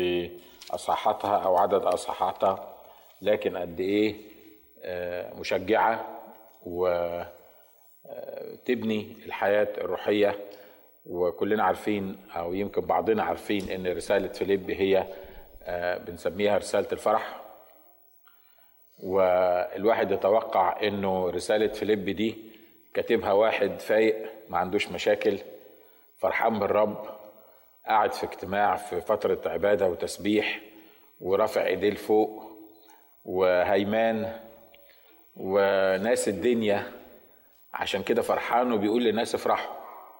في اصحاحاتها او عدد اصحاحاتها لكن قد ايه آه، مشجعه وتبني الحياه الروحيه وكلنا عارفين او يمكن بعضنا عارفين ان رساله فيليب هي آه، بنسميها رساله الفرح والواحد يتوقع انه رساله فيليب دي كاتبها واحد فايق ما عندوش مشاكل فرحان بالرب قاعد في اجتماع في فترة عبادة وتسبيح ورافع ايديه لفوق وهيمان وناس الدنيا عشان كده فرحان وبيقول للناس افرحوا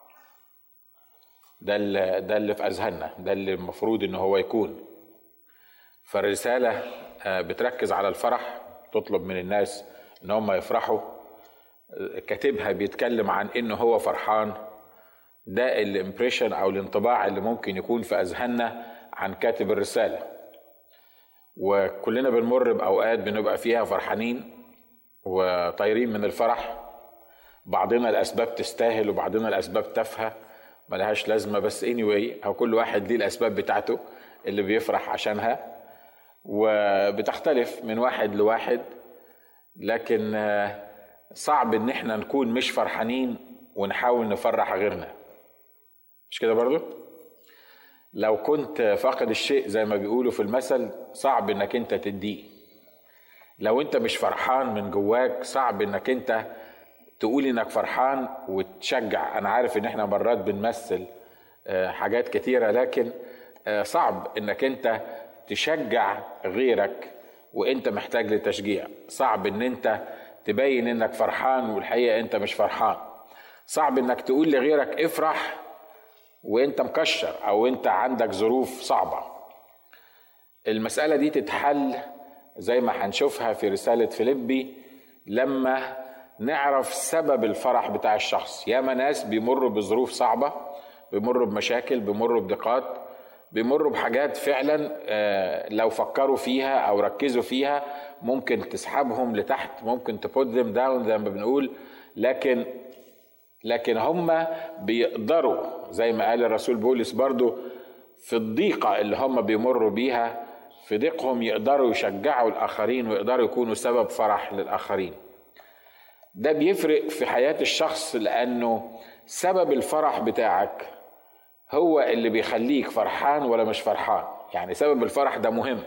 ده اللي ده اللي في اذهاننا ده اللي المفروض ان هو يكون فالرسالة آه، بتركز على الفرح تطلب من الناس ان هم يفرحوا آه، كاتبها بيتكلم عن انه هو فرحان ده الامبريشن او الانطباع اللي ممكن يكون في اذهاننا عن كاتب الرساله وكلنا بنمر باوقات بنبقى فيها فرحانين وطايرين من الفرح بعضنا الاسباب تستاهل وبعضنا الاسباب تافهه ملهاش لازمه بس anyway او كل واحد ليه الاسباب بتاعته اللي بيفرح عشانها وبتختلف من واحد لواحد لكن آه، صعب ان احنا نكون مش فرحانين ونحاول نفرح غيرنا مش كده برضو لو كنت فاقد الشيء زي ما بيقولوا في المثل صعب انك انت تديه لو انت مش فرحان من جواك صعب انك انت تقول انك فرحان وتشجع انا عارف ان احنا مرات بنمثل آه، حاجات كتيرة لكن آه، صعب انك انت تشجع غيرك وانت محتاج لتشجيع صعب ان انت تبين انك فرحان والحقيقة انت مش فرحان صعب انك تقول لغيرك افرح وانت مكشر او انت عندك ظروف صعبه المساله دي تتحل زي ما هنشوفها في رساله فيليبي لما نعرف سبب الفرح بتاع الشخص ياما ناس بيمروا بظروف صعبه بيمروا بمشاكل بيمروا بضيقات بيمروا بحاجات فعلا آه، لو فكروا فيها او ركزوا فيها ممكن تسحبهم لتحت ممكن تبوت ذم داون زي ما بنقول لكن لكن هم بيقدروا زي ما قال الرسول بولس برضو في الضيقة اللي هم بيمروا بيها في ضيقهم يقدروا يشجعوا الآخرين ويقدروا يكونوا سبب فرح للآخرين ده بيفرق في حياة الشخص لأنه سبب الفرح بتاعك هو اللي بيخليك فرحان ولا مش فرحان يعني سبب الفرح ده مهم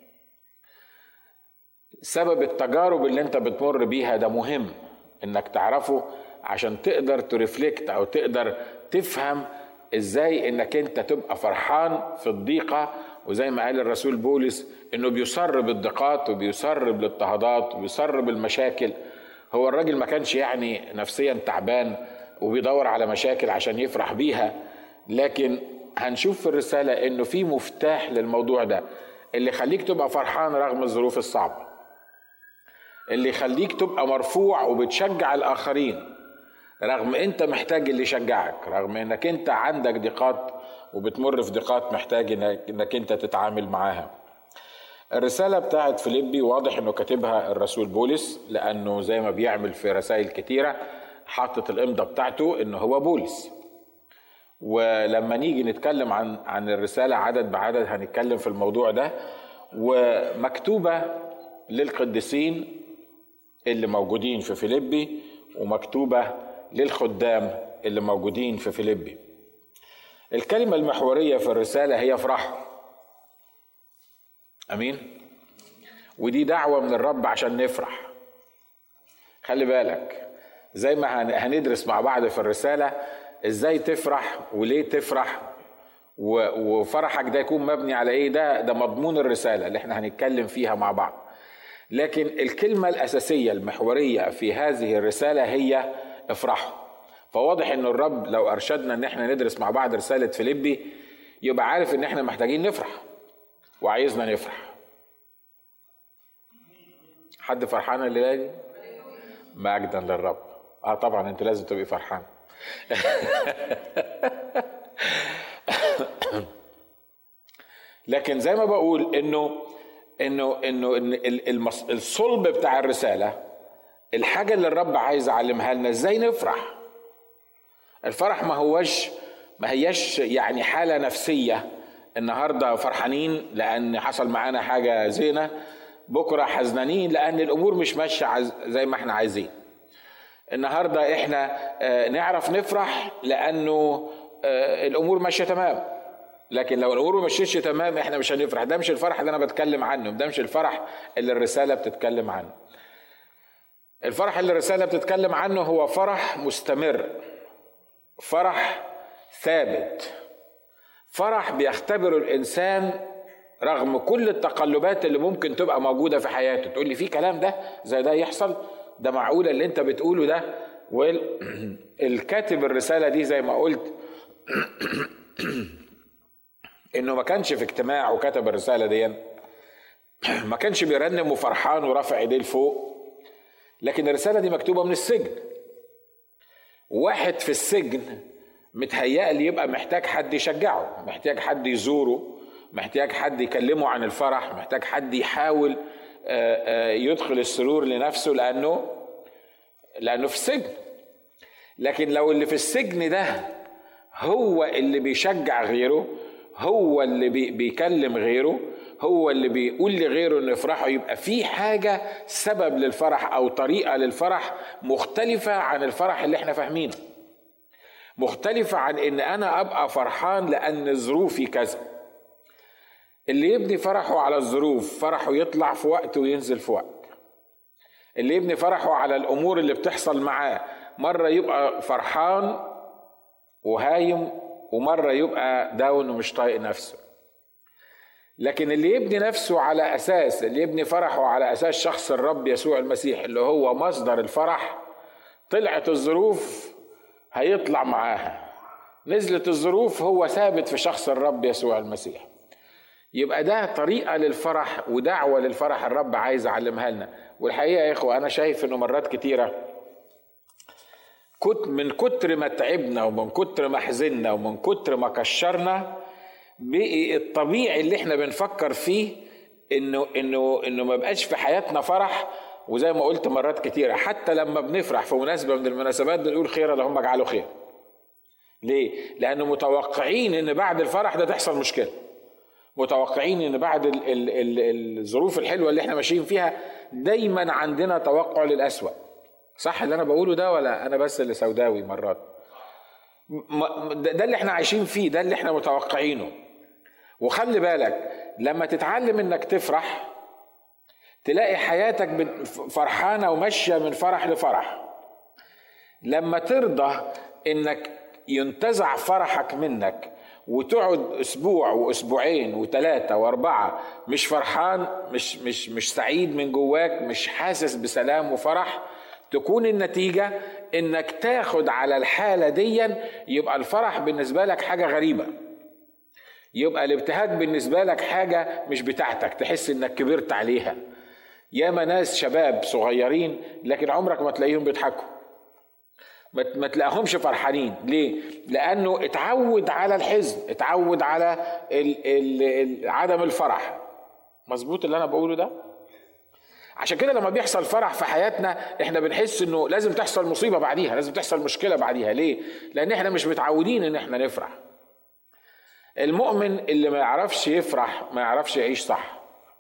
سبب التجارب اللي انت بتمر بيها ده مهم انك تعرفه عشان تقدر ترفلكت او تقدر تفهم ازاي انك انت تبقى فرحان في الضيقة وزي ما قال الرسول بولس انه بيصر بالضيقات وبيصر بالاضطهادات وبيصر بالمشاكل هو الراجل ما كانش يعني نفسيا تعبان وبيدور على مشاكل عشان يفرح بيها لكن هنشوف في الرسالة انه في مفتاح للموضوع ده اللي يخليك تبقى فرحان رغم الظروف الصعبة اللي يخليك تبقى مرفوع وبتشجع الاخرين رغم انت محتاج اللي يشجعك رغم انك انت عندك ضيقات وبتمر في ضيقات محتاج انك, إنك انت تتعامل معاها الرسالة بتاعت فيليبي واضح انه كاتبها الرسول بولس لانه زي ما بيعمل في رسائل كتيرة حاطط الامضة بتاعته انه هو بولس ولما نيجي نتكلم عن عن الرسالة عدد بعدد هنتكلم في الموضوع ده ومكتوبة للقديسين اللي موجودين في فيليبي ومكتوبة للخدام اللي موجودين في فيليبي الكلمة المحورية في الرسالة هي افرحوا امين ودي دعوة من الرب عشان نفرح خلي بالك زي ما هن- هندرس مع بعض في الرسالة ازاي تفرح وليه تفرح و- وفرحك ده يكون مبني على ايه ده ده مضمون الرسالة اللي احنا هنتكلم فيها مع بعض لكن الكلمة الأساسية المحورية في هذه الرسالة هي افرحوا فواضح ان الرب لو ارشدنا ان احنا ندرس مع بعض رسالة فيليبي يبقى عارف ان احنا محتاجين نفرح وعايزنا نفرح حد فرحان الليلة دي؟ مجدا للرب اه طبعا انت لازم تبقي فرحان لكن زي ما بقول انه انه انه إن ال- المص- الصلب بتاع الرساله الحاجه اللي الرب عايز يعلمها لنا ازاي نفرح الفرح ما هوش ما هياش يعني حاله نفسيه النهارده فرحانين لان حصل معانا حاجه زينه بكره حزنانين لان الامور مش ماشيه زي ما احنا عايزين النهارده احنا آه، نعرف نفرح لانه آه، الامور ماشيه تمام لكن لو الامور ما مشيتش تمام احنا مش هنفرح ده مش الفرح اللي انا بتكلم عنه ده مش الفرح اللي الرساله بتتكلم عنه الفرح اللي الرساله بتتكلم عنه هو فرح مستمر فرح ثابت فرح بيختبره الانسان رغم كل التقلبات اللي ممكن تبقى موجوده في حياته تقول لي في كلام ده زي ده يحصل ده معقول اللي انت بتقوله ده والكاتب الرساله دي زي ما قلت انه ما كانش في اجتماع وكتب الرساله دي ما كانش بيرنم وفرحان ورافع ايديه لفوق لكن الرساله دي مكتوبه من السجن واحد في السجن متهيألي يبقى محتاج حد يشجعه محتاج حد يزوره محتاج حد يكلمه عن الفرح محتاج حد يحاول آه، آه، يدخل السرور لنفسه لأنه لأنه في السجن لكن لو اللي في السجن ده هو اللي بيشجع غيره هو اللي بيكلم غيره هو اللي بيقول لغيره انه يفرحوا يبقى في حاجه سبب للفرح او طريقه للفرح مختلفه عن الفرح اللي احنا فاهمينه مختلفة عن ان انا ابقى فرحان لان ظروفي كذا اللي يبني فرحه على الظروف فرحه يطلع في وقت وينزل في وقت اللي يبني فرحه على الامور اللي بتحصل معاه مرة يبقى فرحان وهايم ومرة يبقى داون ومش طايق نفسه لكن اللي يبني نفسه على اساس اللي يبني فرحه على اساس شخص الرب يسوع المسيح اللي هو مصدر الفرح طلعت الظروف هيطلع معاها نزلت الظروف هو ثابت في شخص الرب يسوع المسيح يبقى ده طريقه للفرح ودعوه للفرح الرب عايز يعلمها لنا والحقيقه يا اخوه انا شايف انه مرات كتيره كت من كتر ما تعبنا ومن كتر ما حزنا ومن كتر ما كشرنا بقي الطبيعي اللي احنا بنفكر فيه انه انه انه ما بقاش في حياتنا فرح وزي ما قلت مرات كتيرة حتى لما بنفرح في مناسبة من المناسبات بنقول خير اللهم اجعله خير ليه؟ لأنه متوقعين إن بعد الفرح ده تحصل مشكلة متوقعين إن بعد ال ال ال الظروف الحلوة اللي احنا ماشيين فيها دايما عندنا توقع للأسوأ صح اللي أنا بقوله ده ولا أنا بس اللي سوداوي مرات ده اللي احنا عايشين فيه ده اللي احنا متوقعينه وخلي بالك لما تتعلم انك تفرح تلاقي حياتك فرحانة وماشية من فرح لفرح لما ترضى انك ينتزع فرحك منك وتقعد اسبوع واسبوعين وثلاثة واربعة مش فرحان مش مش مش سعيد من جواك مش حاسس بسلام وفرح تكون النتيجة انك تاخد على الحالة ديا يبقى الفرح بالنسبة لك حاجة غريبة يبقى الابتهاج بالنسبة لك حاجة مش بتاعتك تحس انك كبرت عليها ياما ناس شباب صغيرين لكن عمرك ما تلاقيهم بيضحكوا ما تلاقيهمش فرحانين ليه لانه اتعود على الحزن اتعود على ال ال ال عدم الفرح مظبوط اللي انا بقوله ده عشان كده لما بيحصل فرح في حياتنا احنا بنحس انه لازم تحصل مصيبه بعديها لازم تحصل مشكله بعديها ليه لان احنا مش متعودين ان احنا نفرح المؤمن اللي ما يعرفش يفرح ما يعرفش يعيش صح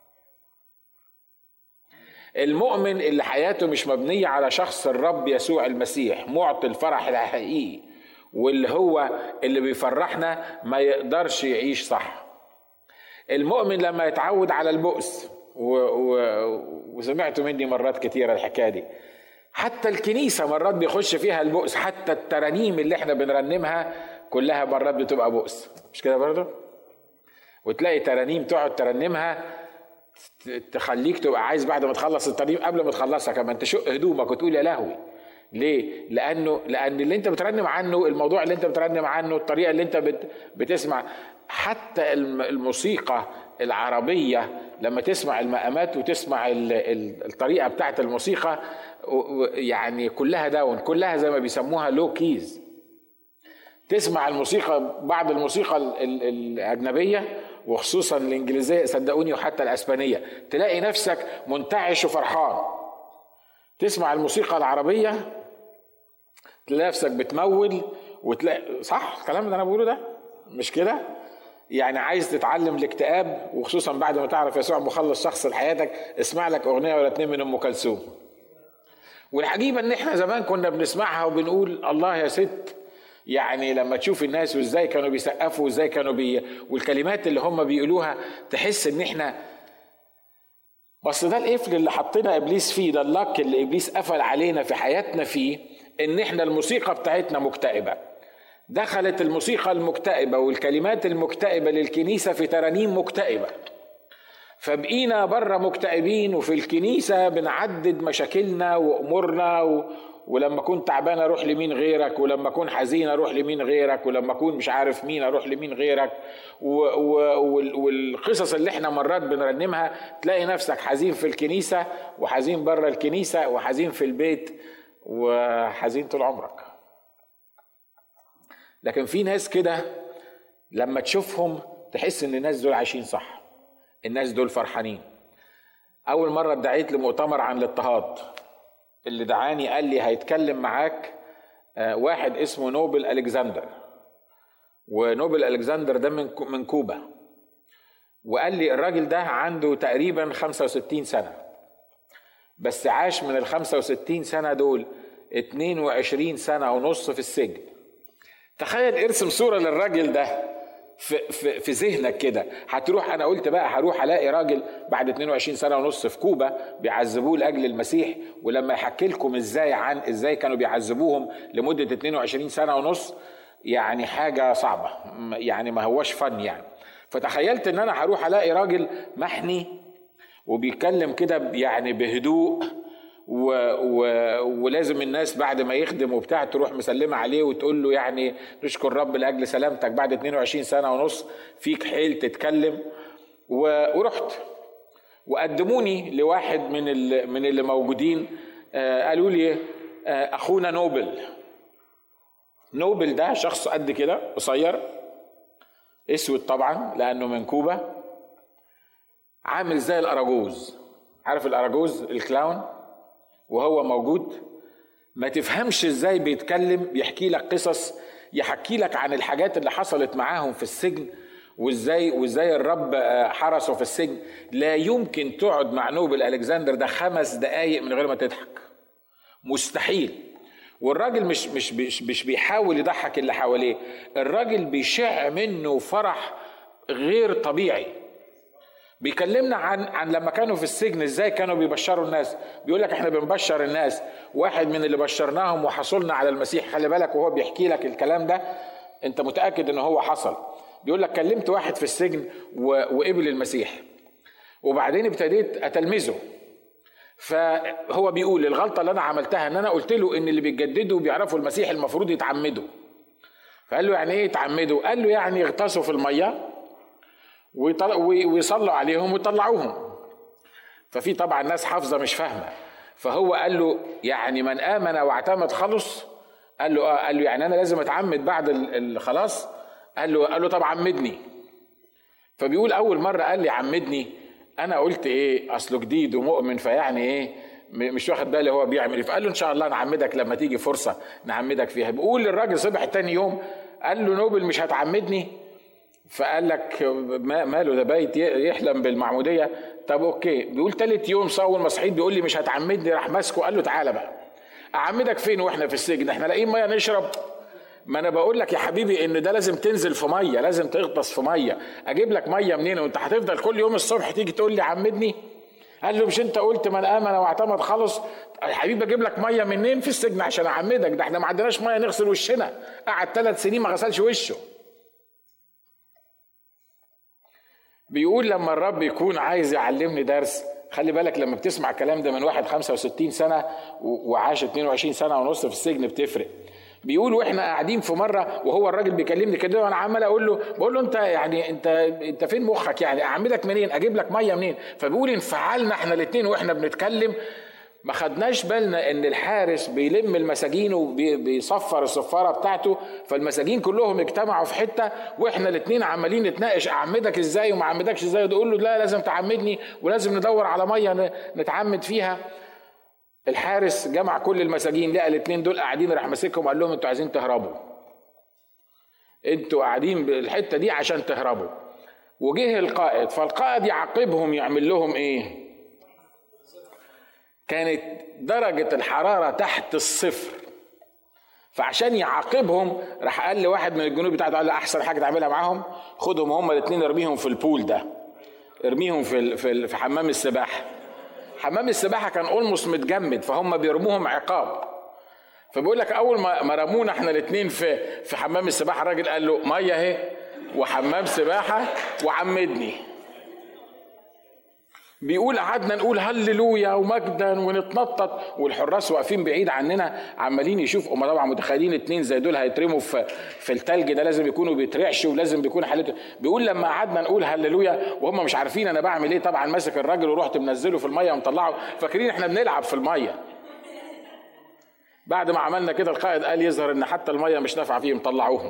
المؤمن اللي حياته مش مبنية على شخص الرب يسوع المسيح معطي الفرح الحقيقي واللي هو اللي بيفرحنا ما يقدرش يعيش صح المؤمن لما يتعود على البؤس و... و... وسمعتوا مني مرات كتيرة الحكاية دي حتى الكنيسة مرات بيخش فيها البؤس حتى الترانيم اللي احنا بنرنمها كلها مرات بتبقى بؤس مش كده برضه وتلاقي ترانيم تقعد ترنمها تخليك تبقى عايز بعد ما تخلص الترنيم قبل ما تخلصها كمان تشق هدومك وتقول يا لهوي ليه؟ لانه لان اللي انت بترنم عنه الموضوع اللي انت بترنم عنه الطريقه اللي انت بت بتسمع حتى الموسيقى العربيه لما تسمع المقامات وتسمع الطريقه بتاعت الموسيقى يعني كلها داون كلها زي ما بيسموها لو كيز تسمع الموسيقى بعض الموسيقى الاجنبيه وخصوصا الانجليزيه صدقوني وحتى الاسبانيه تلاقي نفسك منتعش وفرحان تسمع الموسيقى العربيه تلاقي نفسك بتمول وتلاقي صح الكلام اللي انا بقوله ده مش كده يعني عايز تتعلم الاكتئاب وخصوصا بعد ما تعرف يسوع مخلص شخص لحياتك اسمع لك اغنيه ولا اتنين من ام كلثوم والعجيبه ان احنا زمان كنا بنسمعها وبنقول الله يا ست يعني لما تشوف الناس وازاي كانوا بيسقفوا وازاي كانوا بي والكلمات اللي هم بيقولوها تحس ان احنا بس ده القفل اللي حطينا ابليس فيه ده اللك اللي ابليس قفل علينا في حياتنا فيه ان احنا الموسيقى بتاعتنا مكتئبه دخلت الموسيقى المكتئبه والكلمات المكتئبه للكنيسه في ترانيم مكتئبه فبقينا بره مكتئبين وفي الكنيسه بنعدد مشاكلنا وامورنا و... ولما اكون تعبان اروح لمين غيرك ولما اكون حزين اروح لمين غيرك ولما اكون مش عارف مين اروح لمين غيرك و... و... والقصص اللي احنا مرات بنرنمها تلاقي نفسك حزين في الكنيسه وحزين بره الكنيسه وحزين في البيت وحزين طول عمرك لكن في ناس كده لما تشوفهم تحس ان الناس دول عايشين صح الناس دول فرحانين اول مره ادعيت لمؤتمر عن الاضطهاد اللي دعاني قال لي هيتكلم معاك واحد اسمه نوبل الكسندر ونوبل الكسندر ده من من كوبا وقال لي الراجل ده عنده تقريبا 65 سنه بس عاش من ال 65 سنه دول 22 سنه ونص في السجن تخيل ارسم صوره للراجل ده في في في ذهنك كده هتروح انا قلت بقى هروح الاقي راجل بعد 22 سنه ونص في كوبا بيعذبوه لاجل المسيح ولما يحكي لكم ازاي عن ازاي كانوا بيعذبوهم لمده 22 سنه ونص يعني حاجه صعبه يعني ما هوش فن يعني فتخيلت ان انا هروح الاقي راجل محني وبيتكلم كده يعني بهدوء و... و... ولازم الناس بعد ما يخدم وبتاع تروح مسلمة عليه وتقول له يعني نشكر رب لأجل سلامتك بعد 22 سنة ونص فيك حيل تتكلم و... ورحت وقدموني لواحد من ال... من اللي موجودين آه قالوا لي آه أخونا نوبل نوبل ده شخص قد كده قصير اسود طبعا لأنه من كوبا عامل زي الأراجوز عارف الأراجوز الكلاون وهو موجود ما تفهمش ازاي بيتكلم بيحكي لك قصص يحكي لك عن الحاجات اللي حصلت معاهم في السجن وازاي وازاي الرب حرسه في السجن لا يمكن تقعد مع نوبل الكسندر ده خمس دقايق من غير ما تضحك مستحيل والراجل مش مش مش, مش بيحاول يضحك اللي حواليه الراجل بيشع منه فرح غير طبيعي بيكلمنا عن عن لما كانوا في السجن ازاي كانوا بيبشروا الناس بيقول لك احنا بنبشر الناس واحد من اللي بشرناهم وحصلنا على المسيح خلي بالك وهو بيحكي لك الكلام ده انت متاكد ان هو حصل بيقول لك كلمت واحد في السجن وقبل المسيح وبعدين ابتديت اتلمذه فهو بيقول الغلطه اللي انا عملتها ان انا قلت له ان اللي بيتجددوا بيعرفوا المسيح المفروض يتعمدوا فقال له يعني ايه يتعمدوا قال له يعني يغطسوا في الميه ويصلوا عليهم ويطلعوهم ففي طبعا ناس حافظه مش فاهمه فهو قال له يعني من امن واعتمد خلص قال له اه قال له يعني انا لازم اتعمد بعد الخلاص قال له قال له طب عمدني فبيقول اول مره قال لي عمدني انا قلت ايه اصله جديد ومؤمن فيعني ايه مش واخد بالي هو بيعمل ايه فقال له ان شاء الله نعمدك لما تيجي فرصه نعمدك فيها بيقول للراجل صبح تاني يوم قال له نوبل مش هتعمدني فقال لك ما ماله ده بايت يحلم بالمعموديه طب اوكي بيقول تالت يوم اول ما صحيت بيقول لي مش هتعمدني راح ماسكه قال له تعالى بقى اعمدك فين واحنا في السجن احنا لاقيين ميه نشرب ما انا بقول لك يا حبيبي ان ده لازم تنزل في ميه لازم تغطس في ميه اجيب لك ميه منين وانت هتفضل كل يوم الصبح تيجي تقول لي عمدني قال له مش انت قلت من امن واعتمد خلص يا حبيبي اجيب لك ميه منين في السجن عشان اعمدك ده احنا ما عندناش ميه نغسل وشنا قعد ثلاث سنين ما غسلش وشه بيقول لما الرب يكون عايز يعلمني درس خلي بالك لما بتسمع الكلام ده من واحد 65 سنة وعاش 22 سنة ونص في السجن بتفرق بيقول واحنا قاعدين في مره وهو الراجل بيكلمني كده وانا عمال اقول له بقول له انت يعني انت انت فين مخك يعني اعملك منين اجيب لك ميه منين فبيقول انفعلنا احنا الاثنين واحنا بنتكلم ما خدناش بالنا ان الحارس بيلم المساجين وبيصفر الصفاره بتاعته فالمساجين كلهم اجتمعوا في حته واحنا الاثنين عمالين نتناقش اعمدك ازاي وما اعمدكش ازاي تقول له لا لازم تعمدني ولازم ندور على ميه نتعمد فيها الحارس جمع كل المساجين لقى الاثنين دول قاعدين راح ماسكهم قال لهم انتوا عايزين تهربوا انتوا قاعدين بالحته دي عشان تهربوا وجه القائد فالقائد يعاقبهم يعمل لهم ايه كانت درجة الحرارة تحت الصفر فعشان يعاقبهم راح قال لواحد من الجنود بتاعته قال له احسن حاجه تعملها معاهم خدهم هم الاثنين ارميهم في البول ده ارميهم في في في حمام السباحه حمام السباحه كان اولموس متجمد فهم بيرموهم عقاب فبيقول لك اول ما رمونا احنا الاثنين في في حمام السباحه الراجل قال له ميه اهي وحمام سباحه وعمدني بيقول قعدنا نقول هللويا ومجدا ونتنطط والحراس واقفين بعيد عننا عمالين يشوفوا هم طبعا متخيلين اتنين زي دول هيترموا في في التلج ده لازم يكونوا بيترعشوا ولازم بيكون حالته بيقول لما قعدنا نقول هللويا وهم مش عارفين انا بعمل ايه طبعا ماسك الراجل ورحت منزله في الميه ومطلعه فاكرين احنا بنلعب في الميه بعد ما عملنا كده القائد قال يظهر ان حتى الميه مش نافعه فيهم طلعوهم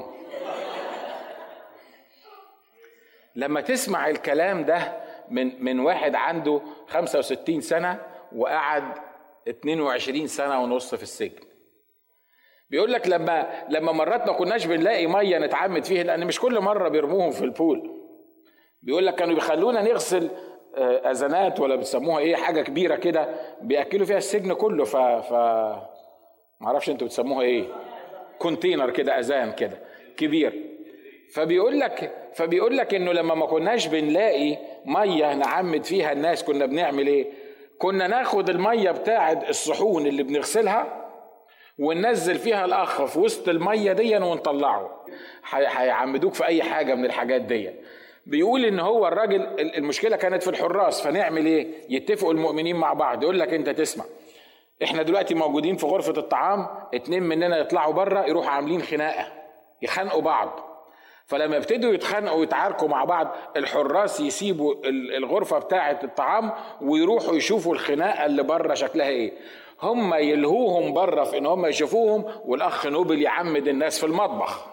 لما تسمع الكلام ده من من واحد عنده 65 سنه وقعد 22 سنه ونص في السجن بيقول لك لما لما مرات ما كناش بنلاقي ميه نتعمد فيها لان مش كل مره بيرموهم في البول بيقول لك كانوا بيخلونا نغسل اذانات ولا بتسموها ايه حاجه كبيره كده بياكلوا فيها السجن كله ف ف ما اعرفش انتوا بتسموها ايه كونتينر كده اذان كده كبير فبيقول لك فبيقول لك انه لما ما كناش بنلاقي ميه نعمد فيها الناس كنا بنعمل ايه كنا ناخد الميه بتاعه الصحون اللي بنغسلها وننزل فيها الاخ في وسط الميه دي ونطلعه هيعمدوك في اي حاجه من الحاجات دي بيقول ان هو الراجل المشكله كانت في الحراس فنعمل ايه يتفقوا المؤمنين مع بعض يقول لك انت تسمع احنا دلوقتي موجودين في غرفه الطعام اتنين مننا يطلعوا بره يروحوا عاملين خناقه يخانقوا بعض فلما يبتدوا يتخانقوا ويتعاركوا مع بعض الحراس يسيبوا الغرفة بتاعة الطعام ويروحوا يشوفوا الخناقة اللي بره شكلها ايه هم يلهوهم بره في ان هم يشوفوهم والاخ نوبل يعمد الناس في المطبخ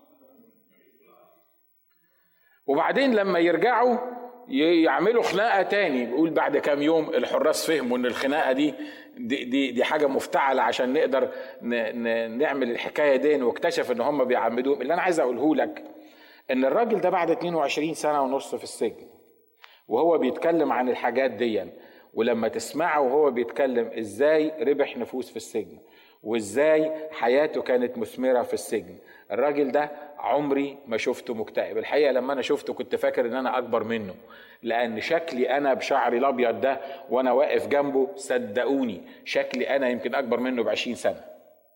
وبعدين لما يرجعوا يعملوا خناقه تاني بيقول بعد كام يوم الحراس فهموا ان الخناقه دي دي دي, دي حاجه مفتعله عشان نقدر نعمل الحكايه دي واكتشف ان هم بيعمدوهم اللي انا عايز اقوله لك ان الراجل ده بعد 22 سنه ونص في السجن وهو بيتكلم عن الحاجات دي ولما تسمعه وهو بيتكلم ازاي ربح نفوس في السجن وازاي حياته كانت مثمره في السجن الراجل ده عمري ما شفته مكتئب الحقيقه لما انا شفته كنت فاكر ان انا اكبر منه لان شكلي انا بشعري الابيض ده وانا واقف جنبه صدقوني شكلي انا يمكن اكبر منه ب 20 سنه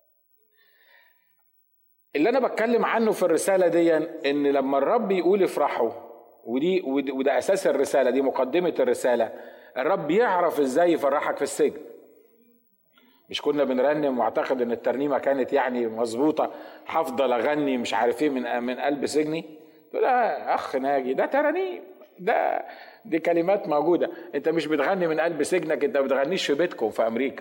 اللي انا بتكلم عنه في الرساله دي ان لما الرب يقول افرحوا ودي وده اساس الرساله دي مقدمه الرساله الرب يعرف ازاي يفرحك في السجن مش كنا بنرنم واعتقد ان الترنيمه كانت يعني مظبوطه هفضل اغني مش عارف ايه من من قلب سجني لا اخ ناجي ده ترانيم ده دي كلمات موجوده انت مش بتغني من قلب سجنك انت ما بتغنيش في بيتكم في امريكا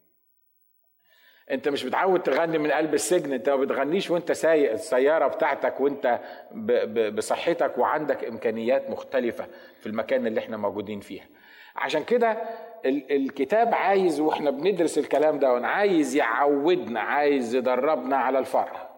انت مش متعود تغني من قلب السجن انت ما بتغنيش وانت سايق السياره بتاعتك وانت بصحتك وعندك امكانيات مختلفه في المكان اللي احنا موجودين فيها عشان كده الكتاب عايز واحنا بندرس الكلام ده عايز يعودنا عايز يدربنا على الفرح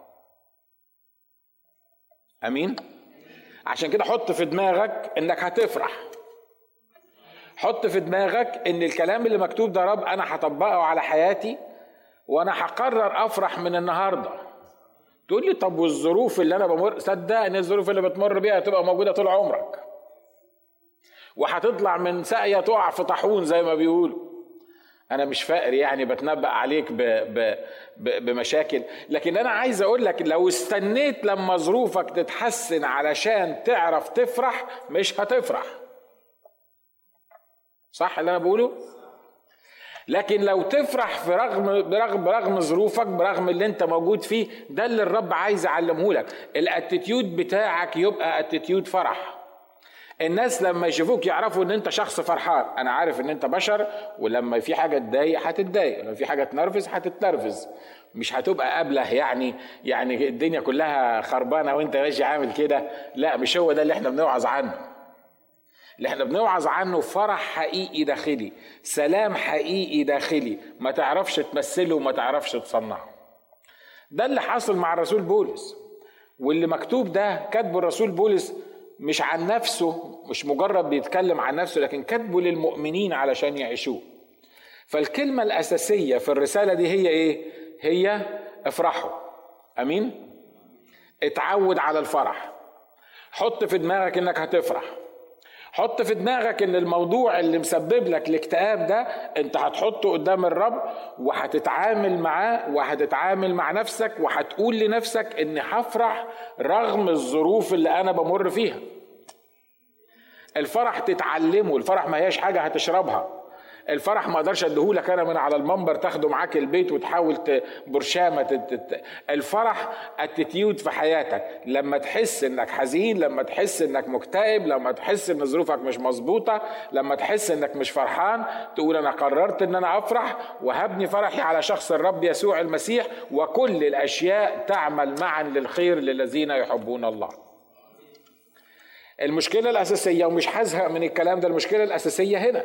امين عشان كده حط في دماغك انك هتفرح حط في دماغك ان الكلام اللي مكتوب ده رب انا هطبقه على حياتي وانا هقرر افرح من النهارده تقول لي طب والظروف اللي انا بمر صدقني الظروف اللي بتمر بيها هتبقى موجوده طول عمرك وهتطلع من ساقيه تقع في طاحون زي ما بيقولوا انا مش فقر يعني بتنبأ عليك ب ب ب بمشاكل لكن انا عايز اقول لك لو استنيت لما ظروفك تتحسن علشان تعرف تفرح مش هتفرح صح اللي انا بقوله لكن لو تفرح في رغم برغم برغم ظروفك برغم اللي انت موجود فيه ده اللي الرب عايز يعلمه لك الاتيتيود بتاعك يبقى اتيتيود فرح الناس لما يشوفوك يعرفوا ان انت شخص فرحان انا عارف ان انت بشر ولما في حاجه تضايق هتتضايق لما في حاجه تنرفز هتتنرفز مش هتبقى ابله يعني يعني الدنيا كلها خربانه وانت ماشي عامل كده لا مش هو ده اللي احنا بنوعظ عنه اللي احنا بنوعظ عنه فرح حقيقي داخلي سلام حقيقي داخلي ما تعرفش تمثله وما تعرفش تصنعه ده اللي حصل مع الرسول بولس واللي مكتوب ده كاتبه الرسول بولس مش عن نفسه مش مجرد بيتكلم عن نفسه لكن كاتبه للمؤمنين علشان يعيشوه فالكلمة الأساسية في الرسالة دي هي إيه؟ هي افرحوا أمين؟ اتعود على الفرح حط في دماغك إنك هتفرح حط في دماغك ان الموضوع اللي مسبب لك الاكتئاب ده انت هتحطه قدام الرب وهتتعامل معاه وهتتعامل مع نفسك وهتقول لنفسك اني هفرح رغم الظروف اللي انا بمر فيها الفرح تتعلمه الفرح ما هياش حاجه هتشربها الفرح ما اقدرش اديهولك انا من على المنبر تاخده معاك البيت وتحاول برشامه تت... الفرح اتيتيود في حياتك لما تحس انك حزين لما تحس انك مكتئب لما تحس ان ظروفك مش مظبوطه لما تحس انك مش فرحان تقول انا قررت ان انا افرح وهبني فرحي على شخص الرب يسوع المسيح وكل الاشياء تعمل معا للخير للذين يحبون الله المشكلة الأساسية ومش هزهق من الكلام ده المشكلة الأساسية هنا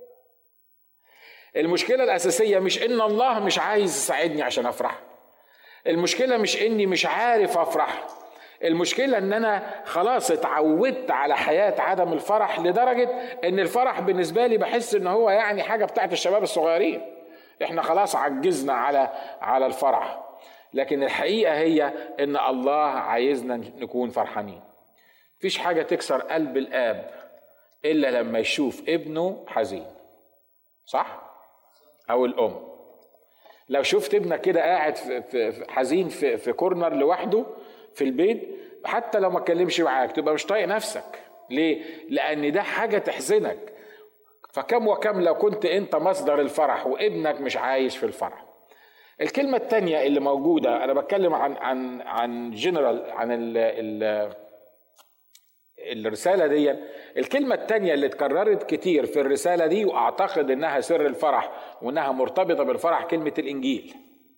المشكلة الأساسية مش إن الله مش عايز يساعدني عشان أفرح المشكلة مش إني مش عارف أفرح المشكلة إن أنا خلاص اتعودت على حياة عدم الفرح لدرجة إن الفرح بالنسبة لي بحس إن هو يعني حاجة بتاعت الشباب الصغيرين إحنا خلاص عجزنا على على الفرح لكن الحقيقة هي إن الله عايزنا نكون فرحانين مفيش حاجة تكسر قلب الآب إلا لما يشوف ابنه حزين صح؟ او الام لو شفت ابنك كده قاعد في حزين في, في كورنر لوحده في البيت حتى لو ما اتكلمش معاك تبقى مش طايق نفسك ليه لان ده حاجه تحزنك فكم وكم لو كنت انت مصدر الفرح وابنك مش عايش في الفرح الكلمة الثانية اللي موجودة أنا بتكلم عن عن عن جنرال عن ال ال الرسالة دي الكلمة التانية اللي اتكررت كتير في الرسالة دي وأعتقد إنها سر الفرح وإنها مرتبطة بالفرح كلمة الإنجيل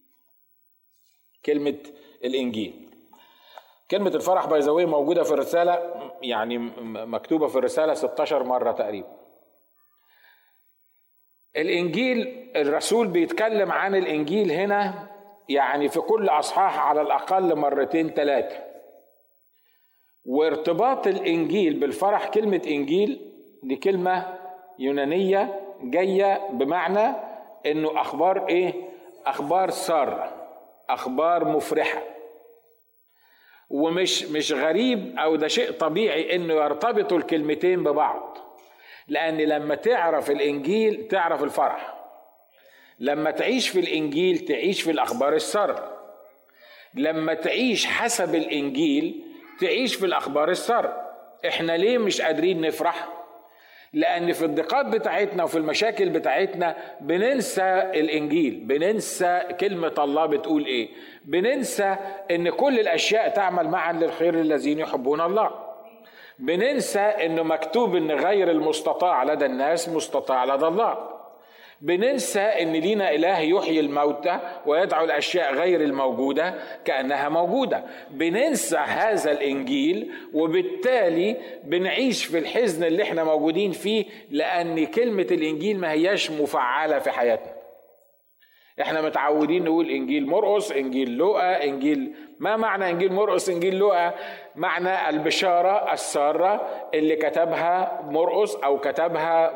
كلمة الإنجيل كلمة الفرح باي موجودة في الرسالة يعني مكتوبة في الرسالة 16 مرة تقريبا الإنجيل الرسول بيتكلم عن الإنجيل هنا يعني في كل أصحاح على الأقل مرتين ثلاثة وارتباط الانجيل بالفرح كلمه انجيل دي كلمه يونانيه جايه بمعنى انه اخبار ايه اخبار ساره اخبار مفرحه ومش مش غريب او ده شيء طبيعي انه يرتبطوا الكلمتين ببعض لان لما تعرف الانجيل تعرف الفرح لما تعيش في الانجيل تعيش في الاخبار الساره لما تعيش حسب الانجيل تعيش في الاخبار السر احنا ليه مش قادرين نفرح لان في الضيقات بتاعتنا وفي المشاكل بتاعتنا بننسى الانجيل بننسى كلمه الله بتقول ايه بننسى ان كل الاشياء تعمل معا للخير للذين يحبون الله بننسى انه مكتوب ان غير المستطاع لدى الناس مستطاع لدى الله بننسى ان لينا اله يحيي الموتى ويدعو الاشياء غير الموجوده كانها موجوده بننسى هذا الانجيل وبالتالي بنعيش في الحزن اللي احنا موجودين فيه لان كلمه الانجيل ما هياش مفعله في حياتنا احنا متعودين نقول انجيل مرقس انجيل لوقا انجيل ما معنى انجيل مرقس انجيل لوقا معنى البشاره الساره اللي كتبها مرقس او كتبها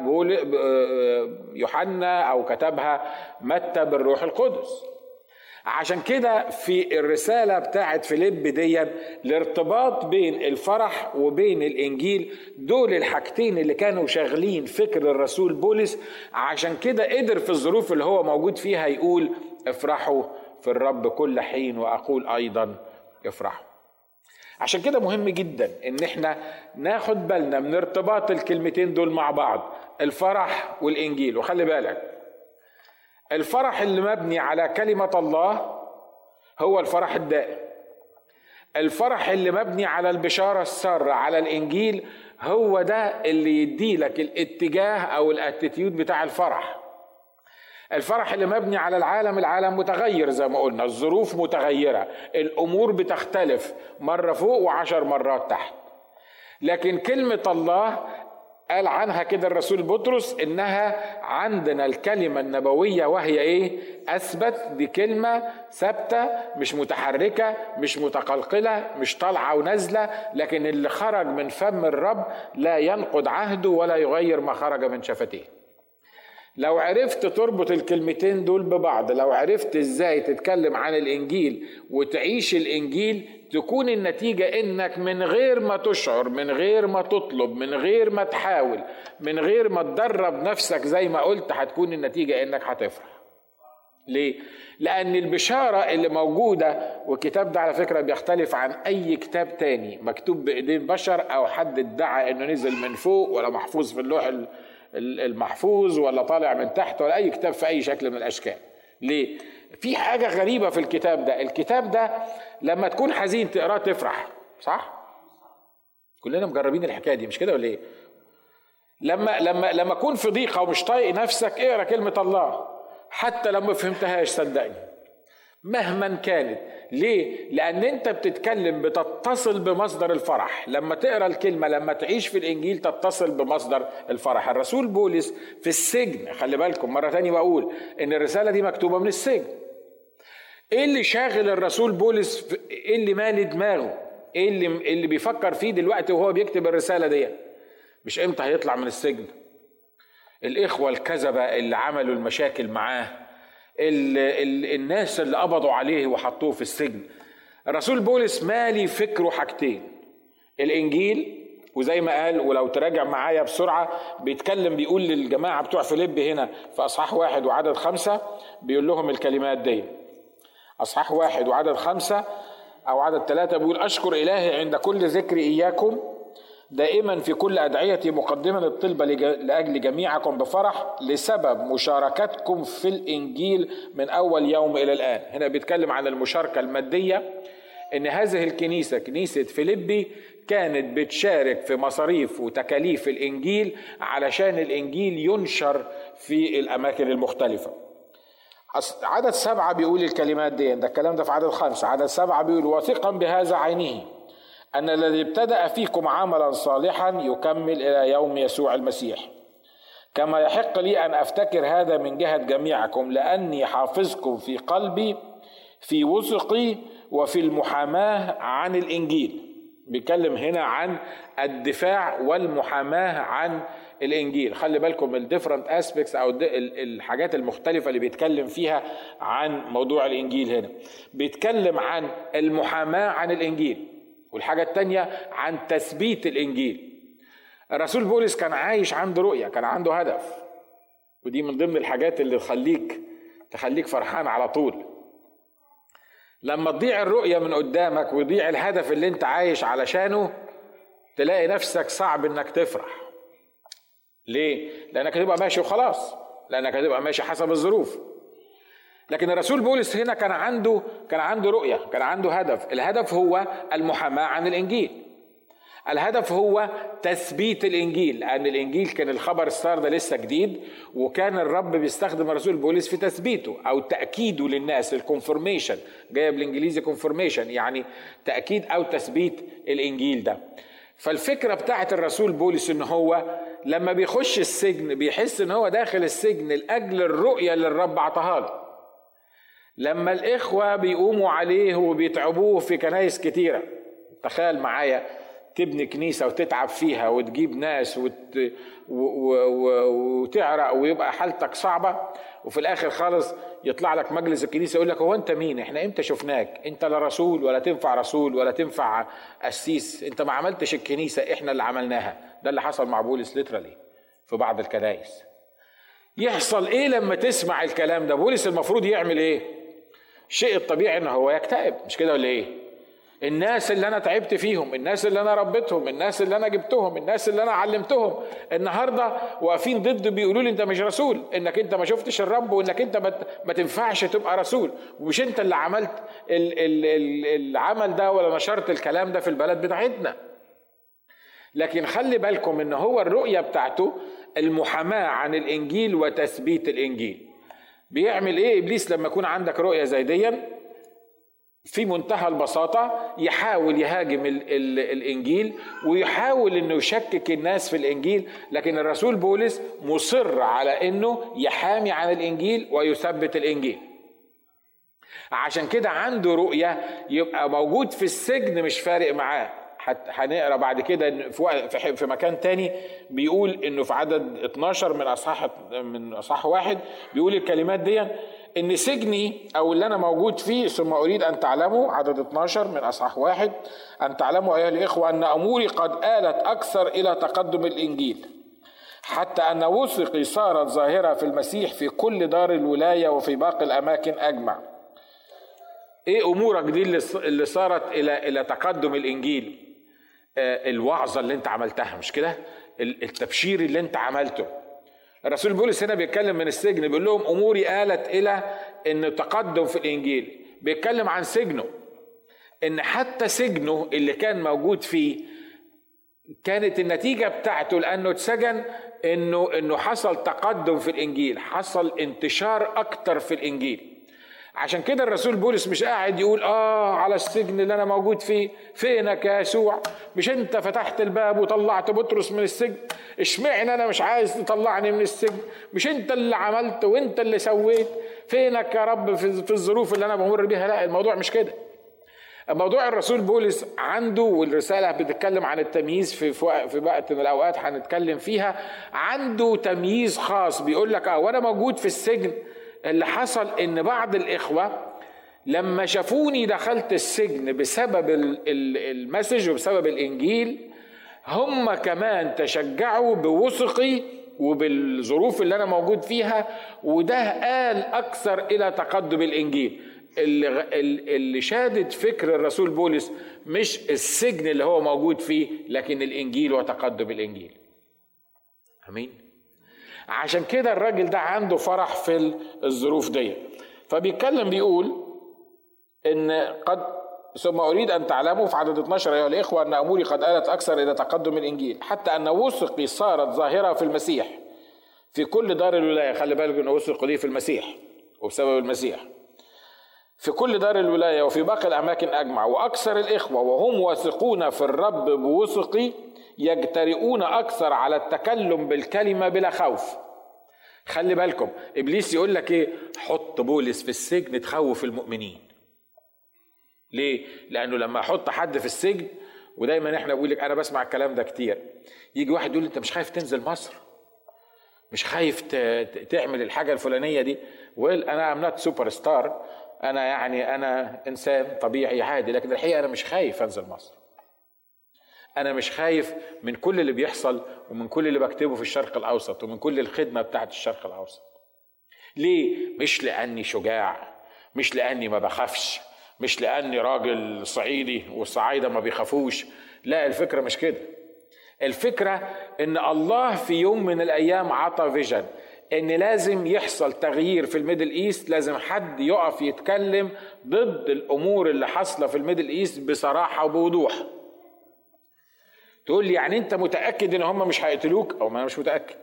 يوحنا او كتبها متى بالروح القدس عشان كده في الرسالة بتاعت فيليب دي الارتباط بين الفرح وبين الإنجيل دول الحاجتين اللي كانوا شاغلين فكر الرسول بولس عشان كده قدر في الظروف اللي هو موجود فيها يقول افرحوا في الرب كل حين وأقول أيضا افرحوا عشان كده مهم جدا ان احنا ناخد بالنا من ارتباط الكلمتين دول مع بعض الفرح والانجيل وخلي بالك الفرح اللي مبني على كلمة الله هو الفرح الدائم الفرح اللي مبني على البشارة السارة على الإنجيل هو ده اللي يدي لك الاتجاه أو الاتيتيود بتاع الفرح الفرح اللي مبني على العالم العالم متغير زي ما قلنا الظروف متغيرة الأمور بتختلف مرة فوق وعشر مرات تحت لكن كلمة الله قال عنها كده الرسول بطرس انها عندنا الكلمه النبويه وهي ايه اثبت دي كلمه ثابته مش متحركه مش متقلقله مش طالعه ونازله لكن اللي خرج من فم الرب لا ينقض عهده ولا يغير ما خرج من شفتيه لو عرفت تربط الكلمتين دول ببعض لو عرفت ازاي تتكلم عن الانجيل وتعيش الانجيل تكون النتيجة انك من غير ما تشعر من غير ما تطلب من غير ما تحاول من غير ما تدرب نفسك زي ما قلت هتكون النتيجة انك هتفرح ليه؟ لأن البشارة اللي موجودة والكتاب ده على فكرة بيختلف عن أي كتاب تاني مكتوب بإيدين بشر أو حد ادعى إنه نزل من فوق ولا محفوظ في اللوح المحفوظ ولا طالع من تحت ولا اي كتاب في اي شكل من الاشكال ليه في حاجه غريبه في الكتاب ده الكتاب ده لما تكون حزين تقراه تفرح صح كلنا مجربين الحكايه دي مش كده ولا ايه لما لما لما اكون في ضيقه ومش طايق نفسك اقرا كلمه الله حتى لو ما فهمتهاش صدقني مهما كانت ليه لان انت بتتكلم بتتصل بمصدر الفرح لما تقرا الكلمه لما تعيش في الانجيل تتصل بمصدر الفرح الرسول بولس في السجن خلي بالكم مره تانية بقول ان الرساله دي مكتوبه من السجن ايه اللي شاغل الرسول بولس ايه اللي مالي دماغه ايه اللي اللي بيفكر فيه دلوقتي وهو بيكتب الرساله دي مش امتى هيطلع من السجن الاخوه الكذبه اللي عملوا المشاكل معاه ال ال الناس اللي قبضوا عليه وحطوه في السجن الرسول بولس مالي فكره حاجتين الانجيل وزي ما قال ولو تراجع معايا بسرعة بيتكلم بيقول للجماعة بتوع فيليب هنا في أصحاح واحد وعدد خمسة بيقول لهم الكلمات دي أصحاح واحد وعدد خمسة أو عدد ثلاثة بيقول أشكر إلهي عند كل ذكر إياكم دائما في كل أدعيتي مقدما الطلبة لأجل جميعكم بفرح لسبب مشاركتكم في الإنجيل من أول يوم إلى الآن هنا بيتكلم عن المشاركة المادية إن هذه الكنيسة كنيسة فيليبي كانت بتشارك في مصاريف وتكاليف الإنجيل علشان الإنجيل ينشر في الأماكن المختلفة عدد سبعة بيقول الكلمات دي ده الكلام ده في عدد خمسة عدد سبعة بيقول واثقا بهذا عينه أن الذي ابتدأ فيكم عملا صالحا يكمل إلى يوم يسوع المسيح كما يحق لي أن أفتكر هذا من جهة جميعكم لأني حافظكم في قلبي في وثقي وفي المحاماة عن الإنجيل بيتكلم هنا عن الدفاع والمحاماة عن الانجيل خلي بالكم الديفرنت اسبيكتس او الحاجات المختلفه اللي بيتكلم فيها عن موضوع الانجيل هنا بيتكلم عن المحاماه عن الانجيل والحاجة التانية عن تثبيت الإنجيل الرسول بولس كان عايش عنده رؤية كان عنده هدف ودي من ضمن الحاجات اللي تخليك تخليك فرحان على طول لما تضيع الرؤية من قدامك ويضيع الهدف اللي انت عايش علشانه تلاقي نفسك صعب انك تفرح ليه؟ لانك هتبقى ماشي وخلاص لانك هتبقى ماشي حسب الظروف لكن الرسول بولس هنا كان عنده كان عنده رؤيه كان عنده هدف الهدف هو المحاماه عن الانجيل الهدف هو تثبيت الانجيل لان الانجيل كان الخبر الصار ده لسه جديد وكان الرب بيستخدم الرسول بولس في تثبيته او تاكيده للناس الكونفرميشن جايه بالانجليزي كونفرميشن يعني تاكيد او تثبيت الانجيل ده فالفكره بتاعت الرسول بولس ان هو لما بيخش السجن بيحس ان هو داخل السجن لاجل الرؤيه اللي الرب عطاها له لما الإخوة بيقوموا عليه وبيتعبوه في كنايس كتيرة تخيل معايا تبني كنيسة وتتعب فيها وتجيب ناس وت... و... و... وتعرق ويبقى حالتك صعبة وفي الآخر خالص يطلع لك مجلس الكنيسة يقول لك هو أنت مين؟ إحنا إمتى شفناك؟ أنت لا رسول ولا تنفع رسول ولا تنفع قسيس، أنت ما عملتش الكنيسة إحنا اللي عملناها، ده اللي حصل مع بولس ليترالي في بعض الكنائس. يحصل إيه لما تسمع الكلام ده؟ بولس المفروض يعمل إيه؟ الشيء الطبيعي ان هو يكتئب مش كده ولا ايه الناس اللي انا تعبت فيهم الناس اللي انا ربيتهم الناس اللي انا جبتهم الناس اللي انا علمتهم النهارده واقفين ضد بيقولوا لي انت مش رسول انك انت ما شفتش الرب وانك انت ما تنفعش تبقى رسول ومش انت اللي عملت ال ال ال العمل ده ولا نشرت الكلام ده في البلد بتاعتنا لكن خلي بالكم ان هو الرؤيه بتاعته المحاماه عن الانجيل وتثبيت الانجيل بيعمل ايه ابليس لما يكون عندك رؤيه زي دي في منتهى البساطة يحاول يهاجم ال ال الإنجيل ويحاول إنه يشكك الناس في الإنجيل لكن الرسول بولس مصر على إنه يحامي عن الإنجيل ويثبت الإنجيل عشان كده عنده رؤية يبقى موجود في السجن مش فارق معاه هنقرا بعد كده في في مكان تاني بيقول انه في عدد 12 من اصحاح من اصحاح واحد بيقول الكلمات دي ان سجني او اللي انا موجود فيه ثم اريد ان تعلموا عدد 12 من اصحاح واحد ان تعلموا ايها الاخوه ان اموري قد آلت اكثر الى تقدم الانجيل حتى ان وثقي صارت ظاهره في المسيح في كل دار الولايه وفي باقي الاماكن اجمع ايه امورك دي اللي صارت الى الى تقدم الانجيل آه الوعظه اللي انت عملتها مش كده التبشير اللي انت عملته الرسول بولس هنا بيتكلم من السجن بيقول لهم اموري آلت الى ان تقدم في الانجيل بيتكلم عن سجنه ان حتى سجنه اللي كان موجود فيه كانت النتيجه بتاعته لانه اتسجن انه انه حصل تقدم في الانجيل حصل انتشار اكتر في الانجيل عشان كده الرسول بولس مش قاعد يقول اه على السجن اللي انا موجود فيه فينك يا يسوع مش انت فتحت الباب وطلعت بطرس من السجن اشمعنى انا مش عايز تطلعني من السجن مش انت اللي عملت وانت اللي سويت فينك يا رب في الظروف اللي انا بمر بيها لا الموضوع مش كده موضوع الرسول بولس عنده والرساله بتتكلم عن التمييز في في وقت من الاوقات هنتكلم فيها عنده تمييز خاص بيقول لك اه وانا موجود في السجن اللي حصل ان بعض الاخوه لما شافوني دخلت السجن بسبب المسج وبسبب الانجيل هم كمان تشجعوا بوثقي وبالظروف اللي انا موجود فيها وده قال اكثر الى تقدم الانجيل اللي, اللي شادت فكر الرسول بولس مش السجن اللي هو موجود فيه لكن الانجيل وتقدم الانجيل امين عشان كده الراجل ده عنده فرح في الظروف دي فبيتكلم بيقول ان قد ثم اريد ان تعلموا في عدد 12 ايها الاخوه ان اموري قد آلت اكثر الى تقدم الانجيل حتى ان وثقي صارت ظاهره في المسيح في كل دار الولايه خلي بالك ان وثق لي في المسيح وبسبب المسيح في كل دار الولايه وفي باقي الاماكن اجمع واكثر الاخوه وهم واثقون في الرب بوثقي يجترئون اكثر على التكلم بالكلمه بلا خوف خلي بالكم ابليس يقول لك ايه حط بولس في السجن تخوف المؤمنين ليه لانه لما احط حد في السجن ودايما احنا بقول لك انا بسمع الكلام ده كتير يجي واحد يقول انت مش خايف تنزل مصر مش خايف تعمل الحاجه الفلانيه دي ويل انا ام نوت سوبر ستار انا يعني انا انسان طبيعي عادي لكن الحقيقه انا مش خايف انزل مصر انا مش خايف من كل اللي بيحصل ومن كل اللي بكتبه في الشرق الاوسط ومن كل الخدمه بتاعت الشرق الاوسط ليه مش لاني شجاع مش لاني ما بخافش مش لاني راجل صعيدي والصعايده ما بيخافوش لا الفكره مش كده الفكره ان الله في يوم من الايام عطى فيجن ان لازم يحصل تغيير في الميدل ايست لازم حد يقف يتكلم ضد الامور اللي حاصله في الميدل ايست بصراحه وبوضوح تقول لي يعني انت متاكد ان هم مش هيقتلوك او ما انا مش متاكد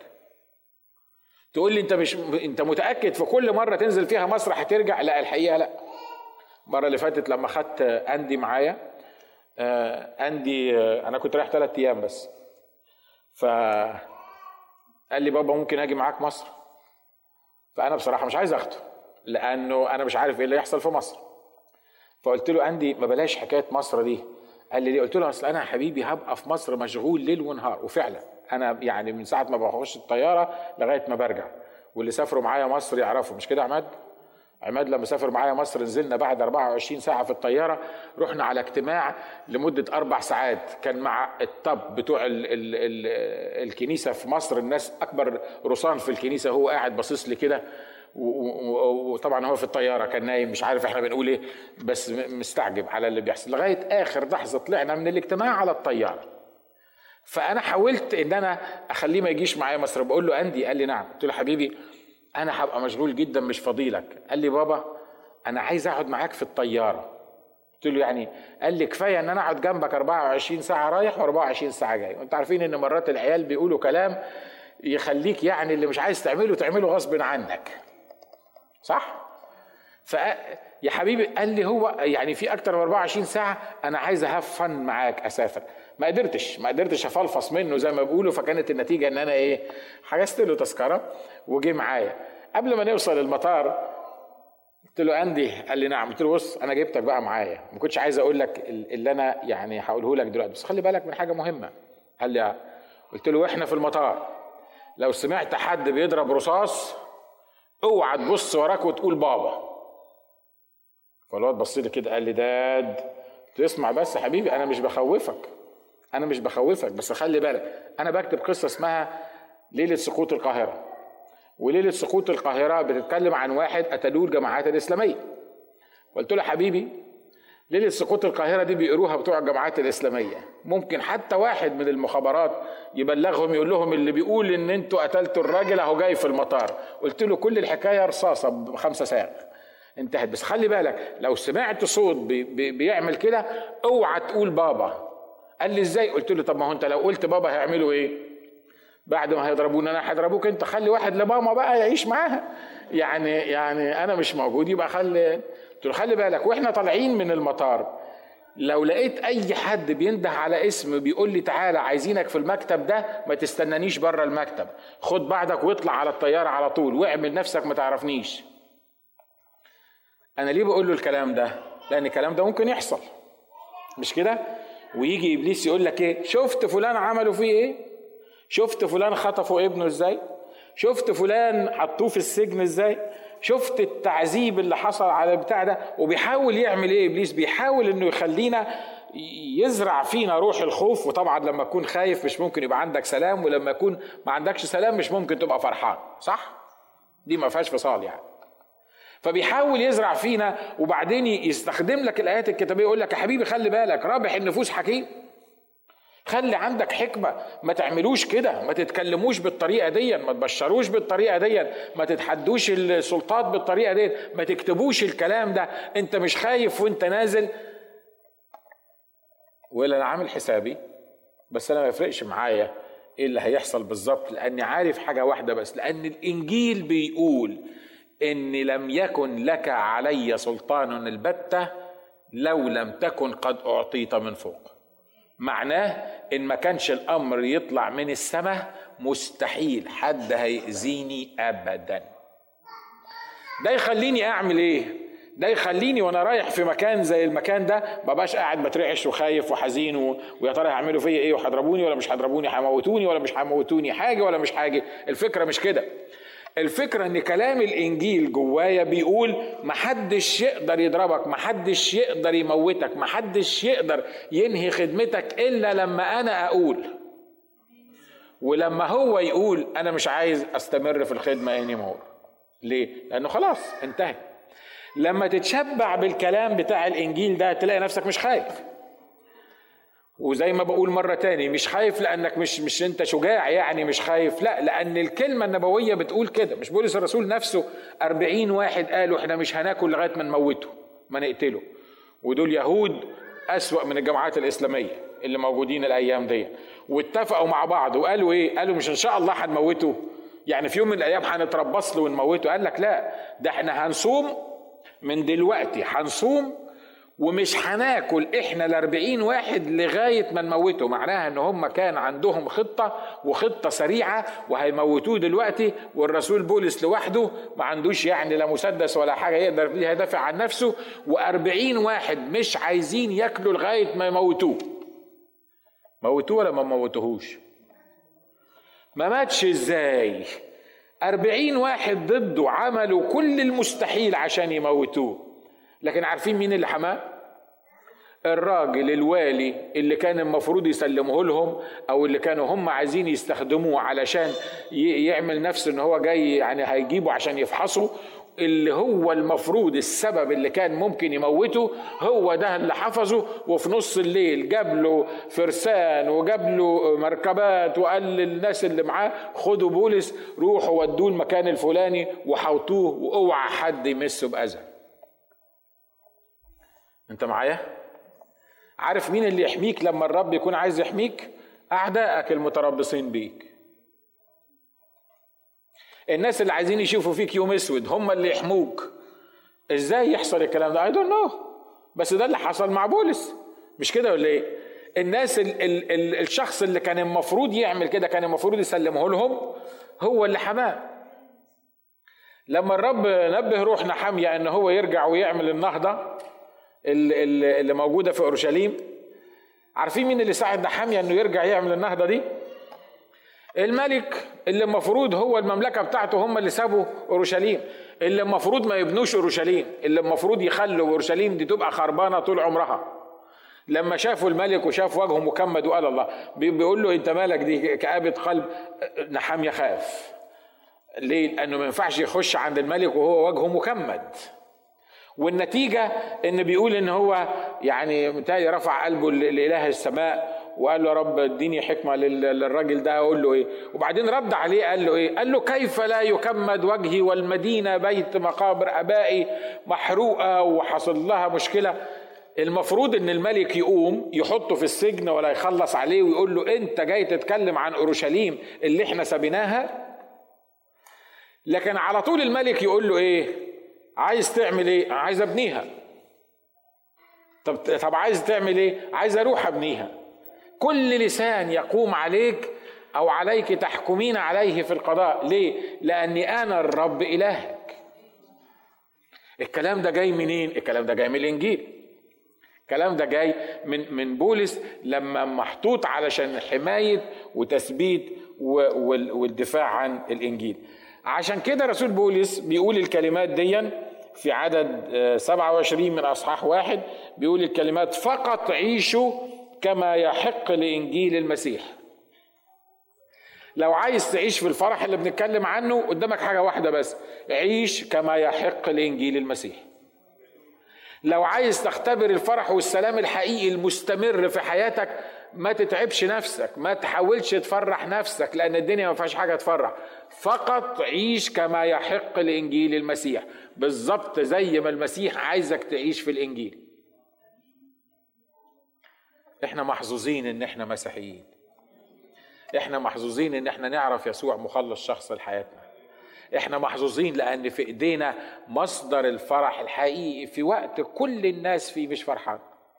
تقول لي انت مش انت متاكد في كل مره تنزل فيها مصر هترجع لا الحقيقه لا المره اللي فاتت لما خدت اندي معايا آه، اندي آه، انا كنت رايح ثلاث ايام بس ف قال لي بابا ممكن اجي معاك مصر فانا بصراحه مش عايز اخده لانه انا مش عارف ايه اللي يحصل في مصر فقلت له اندي ما بلاش حكايه مصر دي قال لي ليه قلت له اصل انا يا حبيبي هبقى في مصر مشغول ليل ونهار وفعلا انا يعني من ساعه ما بخش الطياره لغايه ما برجع واللي سافروا معايا مصر يعرفوا مش كده يا عماد عماد لما سافر معايا مصر نزلنا بعد 24 ساعة في الطيارة رحنا على اجتماع لمدة أربع ساعات كان مع الطب بتوع ال ال ال الكنيسة في مصر الناس أكبر رصان في الكنيسة هو قاعد باصص لي كده وطبعا هو في الطياره كان نايم مش عارف احنا بنقول ايه بس مستعجب على اللي بيحصل لغايه اخر لحظه طلعنا من الاجتماع على الطياره فانا حاولت ان انا اخليه ما يجيش معايا مصر بقول له اندي قال لي نعم قلت له حبيبي انا هبقى مشغول جدا مش فضيلك قال لي بابا انا عايز اقعد معاك في الطياره قلت له يعني قال لي كفايه ان انا اقعد جنبك 24 ساعه رايح و24 ساعه جاي وانتوا عارفين ان مرات العيال بيقولوا كلام يخليك يعني اللي مش عايز تعمله تعمله غصب عنك صح ف يا حبيبي قال لي هو يعني في اكتر من 24 ساعه انا عايز هفن معاك اسافر ما قدرتش ما قدرتش افلفص منه زي ما بيقولوا فكانت النتيجه ان انا ايه حجزت له تذكره وجه معايا قبل ما نوصل المطار قلت له اندي قال لي نعم قلت له بص انا جبتك بقى معايا ما كنتش عايز اقول لك اللي انا يعني هقوله لك دلوقتي بس خلي بالك من حاجه مهمه قال لي قلت له واحنا في المطار لو سمعت حد بيضرب رصاص اوعى تبص وراك وتقول بابا فالواد بص لي كده قال لي داد تسمع بس يا حبيبي انا مش بخوفك انا مش بخوفك بس خلي بالك انا بكتب قصه اسمها ليله سقوط القاهره وليله سقوط القاهره بتتكلم عن واحد قتلوه الجماعات الاسلاميه قلت له حبيبي ليله سقوط القاهره دي بيقروها بتوع الجماعات الاسلاميه ممكن حتى واحد من المخابرات يبلغهم يقول لهم اللي بيقول ان انتوا قتلتوا الراجل اهو جاي في المطار قلت له كل الحكايه رصاصه بخمسه ساعه انتهت بس خلي بالك لو سمعت صوت بي بي بيعمل كده اوعى تقول بابا قال لي ازاي قلت له طب ما هو انت لو قلت بابا هيعملوا ايه بعد ما هيضربوني انا هيضربوك انت خلي واحد لماما بقى يعيش معاها يعني يعني انا مش موجود يبقى خلي قلت له خلي بالك واحنا طالعين من المطار لو لقيت اي حد بينده على اسم بيقول لي تعالى عايزينك في المكتب ده ما تستنانيش بره المكتب خد بعضك واطلع على الطياره على طول واعمل نفسك ما تعرفنيش انا ليه بقول له الكلام ده لان الكلام ده ممكن يحصل مش كده ويجي ابليس يقول لك ايه شفت فلان عملوا فيه ايه شفت فلان خطفوا ابنه ازاي شفت فلان حطوه في السجن ازاي شفت التعذيب اللي حصل على البتاع ده وبيحاول يعمل ايه ابليس بيحاول انه يخلينا يزرع فينا روح الخوف وطبعا لما تكون خايف مش ممكن يبقى عندك سلام ولما يكون ما عندكش سلام مش ممكن تبقى فرحان صح دي ما فيهاش فصال يعني فبيحاول يزرع فينا وبعدين يستخدم لك الايات الكتابيه يقول لك يا حبيبي خلي بالك رابح النفوس حكيم خلي عندك حكمة ما تعملوش كده ما تتكلموش بالطريقة دي ما تبشروش بالطريقة دي ما تتحدوش السلطات بالطريقة دي ما تكتبوش الكلام ده انت مش خايف وانت نازل ولا انا عامل حسابي بس انا ما يفرقش معايا ايه اللي هيحصل بالظبط لاني عارف حاجة واحدة بس لان الانجيل بيقول ان لم يكن لك علي سلطان البتة لو لم تكن قد اعطيت من فوق معناه ان ما كانش الامر يطلع من السماء مستحيل حد هيأذيني ابدا ده يخليني اعمل ايه ده يخليني وانا رايح في مكان زي المكان ده ما بقاش قاعد بترعش وخايف وحزين ويا ترى هيعملوا فيا ايه وهيضربوني ولا مش هيضربوني هيموتوني ولا مش هيموتوني حاجه ولا مش حاجه الفكره مش كده الفكرة ان كلام الانجيل جوايا بيقول محدش يقدر يضربك محدش يقدر يموتك محدش يقدر ينهي خدمتك الا لما انا اقول ولما هو يقول انا مش عايز استمر في الخدمة اني مور ليه لانه خلاص انتهى لما تتشبع بالكلام بتاع الانجيل ده تلاقي نفسك مش خايف وزي ما بقول مرة تاني مش خايف لأنك مش مش أنت شجاع يعني مش خايف لا لأن الكلمة النبوية بتقول كده مش بولس الرسول نفسه أربعين واحد قالوا إحنا مش هناكل لغاية ما نموته ما نقتله ودول يهود أسوأ من الجماعات الإسلامية اللي موجودين الأيام دي واتفقوا مع بعض وقالوا إيه قالوا مش إن شاء الله هنموته يعني في يوم من الأيام هنتربص له ونموته قال لك لا ده إحنا هنصوم من دلوقتي هنصوم ومش هناكل احنا الاربعين واحد لغاية ما نموته معناها ان هم كان عندهم خطة وخطة سريعة وهيموتوه دلوقتي والرسول بولس لوحده ما عندوش يعني لا مسدس ولا حاجة يقدر يدافع عن نفسه واربعين واحد مش عايزين ياكلوا لغاية ما يموتوه موتوه ولا ما موتوهوش ما ماتش ازاي أربعين واحد ضده عملوا كل المستحيل عشان يموتوه لكن عارفين مين اللي حماه الراجل الوالي اللي كان المفروض يسلمه لهم او اللي كانوا هم عايزين يستخدموه علشان يعمل نفسه ان هو جاي يعني هيجيبه عشان يفحصه اللي هو المفروض السبب اللي كان ممكن يموته هو ده اللي حفظه وفي نص الليل جاب له فرسان وجاب له مركبات وقال للناس اللي معاه خدوا بولس روحوا ودوه المكان الفلاني وحوطوه واوعى حد يمسه باذى انت معايا عارف مين اللي يحميك لما الرب يكون عايز يحميك اعدائك المتربصين بيك الناس اللي عايزين يشوفوا فيك يوم اسود هم اللي يحموك ازاي يحصل الكلام ده اي دونت نو بس ده اللي حصل مع بولس مش كده ولا ايه الناس ال ال ال الشخص اللي كان المفروض يعمل كده كان المفروض يسلمه لهم هو اللي حماه لما الرب نبه روح نحامية ان هو يرجع ويعمل النهضة اللي, اللي موجودة في اورشليم عارفين مين اللي ساعد نحامية انه يرجع يعمل النهضة دي الملك اللي المفروض هو المملكة بتاعته هم اللي سابوا اورشليم اللي المفروض ما يبنوش اورشليم اللي المفروض يخلوا اورشليم دي تبقى خربانة طول عمرها لما شافوا الملك وشاف وجهه مكمد وقال الله بيقول له انت مالك دي كآبة قلب نحام يخاف ليه؟ لأنه ما ينفعش يخش عند الملك وهو وجهه مكمد والنتيجة إن بيقول إن هو يعني متهيألي رفع قلبه لإله السماء وقال له يا رب اديني حكمة للراجل ده أقول له إيه وبعدين رد عليه قال له إيه قال له كيف لا يكمد وجهي والمدينة بيت مقابر أبائي محروقة وحصل لها مشكلة المفروض ان الملك يقوم يحطه في السجن ولا يخلص عليه ويقول له انت جاي تتكلم عن اورشليم اللي احنا سبيناها لكن على طول الملك يقول له ايه عايز تعمل ايه عايز ابنيها طب طب عايز تعمل ايه عايز اروح ابنيها كل لسان يقوم عليك او عليك تحكمين عليه في القضاء ليه لاني انا الرب الهك الكلام ده جاي منين الكلام ده جاي من الانجيل الكلام ده جاي من من بولس لما محطوط علشان حمايه وتثبيت والدفاع عن الانجيل عشان كده رسول بولس بيقول الكلمات دي في عدد 27 آه، من اصحاح واحد بيقول الكلمات فقط عيشوا كما يحق لانجيل المسيح لو عايز تعيش في الفرح اللي بنتكلم عنه قدامك حاجه واحده بس عيش كما يحق لانجيل المسيح لو عايز تختبر الفرح والسلام الحقيقي المستمر في حياتك ما تتعبش نفسك ما تحاولش تفرح نفسك لان الدنيا ما فيهاش حاجه تفرح فقط عيش كما يحق لانجيل المسيح بالظبط زي ما المسيح عايزك تعيش في الانجيل احنا محظوظين ان احنا مسيحيين احنا محظوظين ان احنا نعرف يسوع مخلص شخص لحياتنا احنا محظوظين لان في ايدينا مصدر الفرح الحقيقي في وقت كل الناس فيه مش فرحان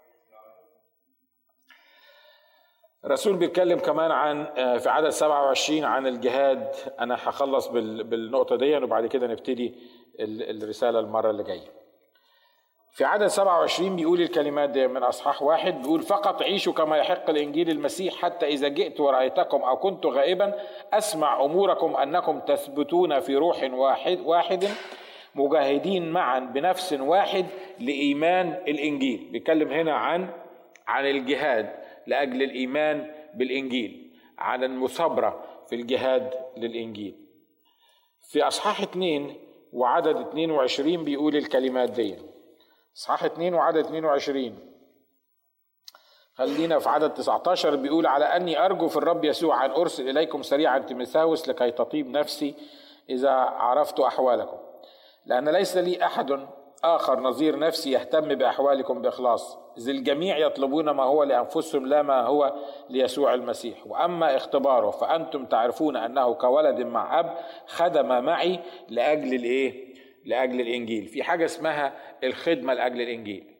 الرسول بيتكلم كمان عن آه، في عدد 27 عن الجهاد انا هخلص بالنقطه دي وبعد كده نبتدي الرساله المره اللي جايه في عدد 27 بيقول الكلمات دي من اصحاح واحد بيقول فقط عيشوا كما يحق الانجيل المسيح حتى اذا جئت ورايتكم او كنت غائبا اسمع اموركم انكم تثبتون في روح واحد واحد مجاهدين معا بنفس واحد لايمان الانجيل بيتكلم هنا عن عن الجهاد لاجل الايمان بالانجيل عن المثابره في الجهاد للانجيل في اصحاح اثنين وعدد 22 بيقول الكلمات دي اصحاح 2 وعدد 22 خلينا في عدد 19 بيقول على اني ارجو في الرب يسوع ان ارسل اليكم سريعا تيموثاوس لكي تطيب نفسي اذا عرفت احوالكم لان ليس لي احد آخر نظير نفسي يهتم بأحوالكم بإخلاص إذ الجميع يطلبون ما هو لأنفسهم لا ما هو ليسوع المسيح وأما اختباره فأنتم تعرفون أنه كولد مع أب خدم معي لأجل الإيه لاجل الانجيل في حاجه اسمها الخدمه لاجل الانجيل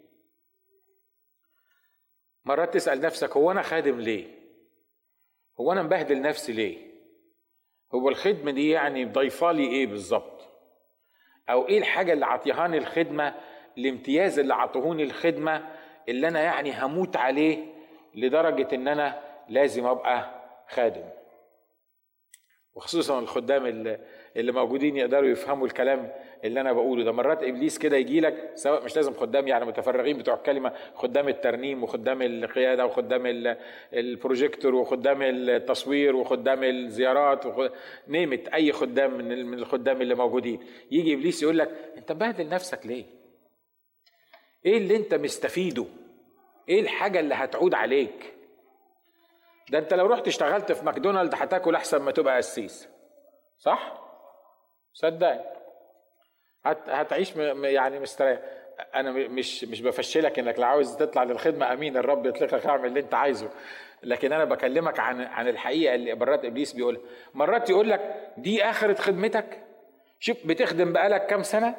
مرات تسال نفسك هو انا خادم ليه هو انا مبهدل نفسي ليه هو الخدمه دي يعني ضيفالي ايه بالظبط او ايه الحاجه اللي عطيهاني الخدمه الامتياز اللي عطوهوني الخدمه اللي انا يعني هموت عليه لدرجه ان انا لازم ابقى خادم وخصوصا الخدام اللي, اللي موجودين يقدروا يفهموا الكلام اللي انا بقوله ده مرات ابليس كده يجي لك سواء مش لازم خدام يعني متفرغين بتوع الكلمه خدام الترنيم وخدام القياده وخدام البروجيكتور وخدام التصوير وخدام الزيارات وخد... نيمت اي خدام من من الخدام اللي موجودين يجي ابليس يقول لك انت مبهدل نفسك ليه؟ ايه اللي انت مستفيده؟ ايه الحاجه اللي هتعود عليك؟ ده انت لو رحت اشتغلت في ماكدونالد هتاكل احسن ما تبقى قسيس صح؟ صدقني هت هتعيش يعني مستريح انا مش مش بفشلك انك لو عاوز تطلع للخدمه امين الرب يطلقك اعمل اللي انت عايزه لكن انا بكلمك عن عن الحقيقه اللي مرات ابليس بيقولها مرات يقول لك دي اخره خدمتك شوف بتخدم بقالك كام سنه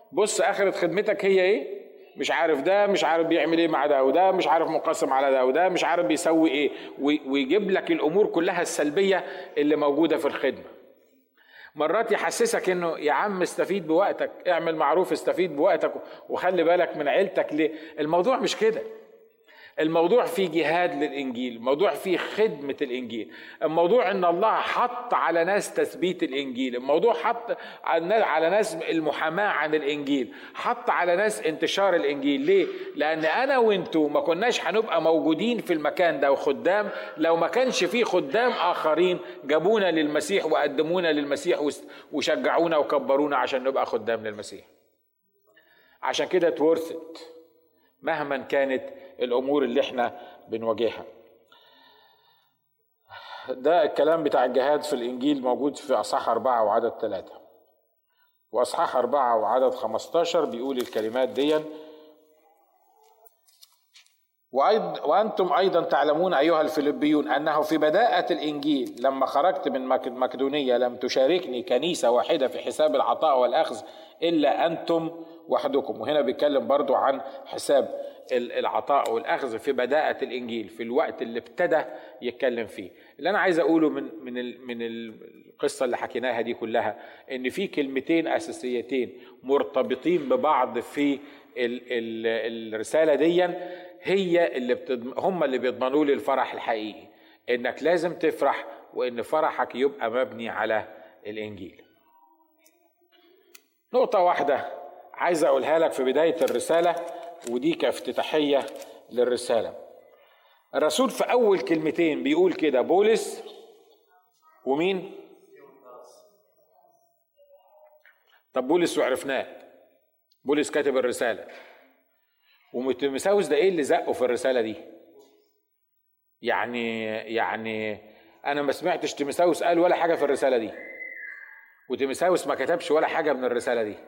بص اخرة خدمتك هي ايه مش عارف ده مش عارف بيعمل ايه مع ده وده مش عارف منقسم على ده وده مش عارف بيسوي ايه ويجيب لك الامور كلها السلبيه اللي موجوده في الخدمه مرات يحسسك انه يا عم استفيد بوقتك اعمل معروف استفيد بوقتك وخلي بالك من عيلتك ليه الموضوع مش كده الموضوع فيه جهاد للانجيل الموضوع فيه خدمه الانجيل الموضوع ان الله حط على ناس تثبيت الانجيل الموضوع حط على ناس المحاماه عن الانجيل حط على ناس انتشار الانجيل ليه لان انا وانتو ما كناش هنبقى موجودين في المكان ده وخدام لو ما كانش فيه خدام اخرين جابونا للمسيح وقدمونا للمسيح وشجعونا وكبرونا عشان نبقى خدام للمسيح عشان كده اتورثت مهما كانت الامور اللي احنا بنواجهها ده الكلام بتاع الجهاد في الانجيل موجود في اصحاح اربعه وعدد ثلاثه واصحاح اربعه وعدد خمستاشر بيقول الكلمات دي وأنتم أيضا تعلمون أيها الفيلبيون أنه في بداءة الإنجيل لما خرجت من مقدونية لم تشاركني كنيسة واحدة في حساب العطاء والأخذ إلا أنتم وحدكم وهنا بيتكلم برضو عن حساب العطاء والاخذ في بداءة الانجيل في الوقت اللي ابتدى يتكلم فيه اللي انا عايز اقوله من من من القصه اللي حكيناها دي كلها ان في كلمتين اساسيتين مرتبطين ببعض في ال ال الرساله دي هي اللي بتضم هم اللي بيضمنوا لي الفرح الحقيقي انك لازم تفرح وان فرحك يبقى مبني على الانجيل نقطه واحده عايز اقولها لك في بدايه الرساله ودي كافتتاحيه للرساله الرسول في اول كلمتين بيقول كده بولس ومين طب بولس وعرفناه بولس كاتب الرساله وتيموثاوس ده ايه اللي زقه في الرساله دي يعني يعني انا ما سمعتش تيموثاوس قال ولا حاجه في الرساله دي وتيموثاوس ما كتبش ولا حاجه من الرساله دي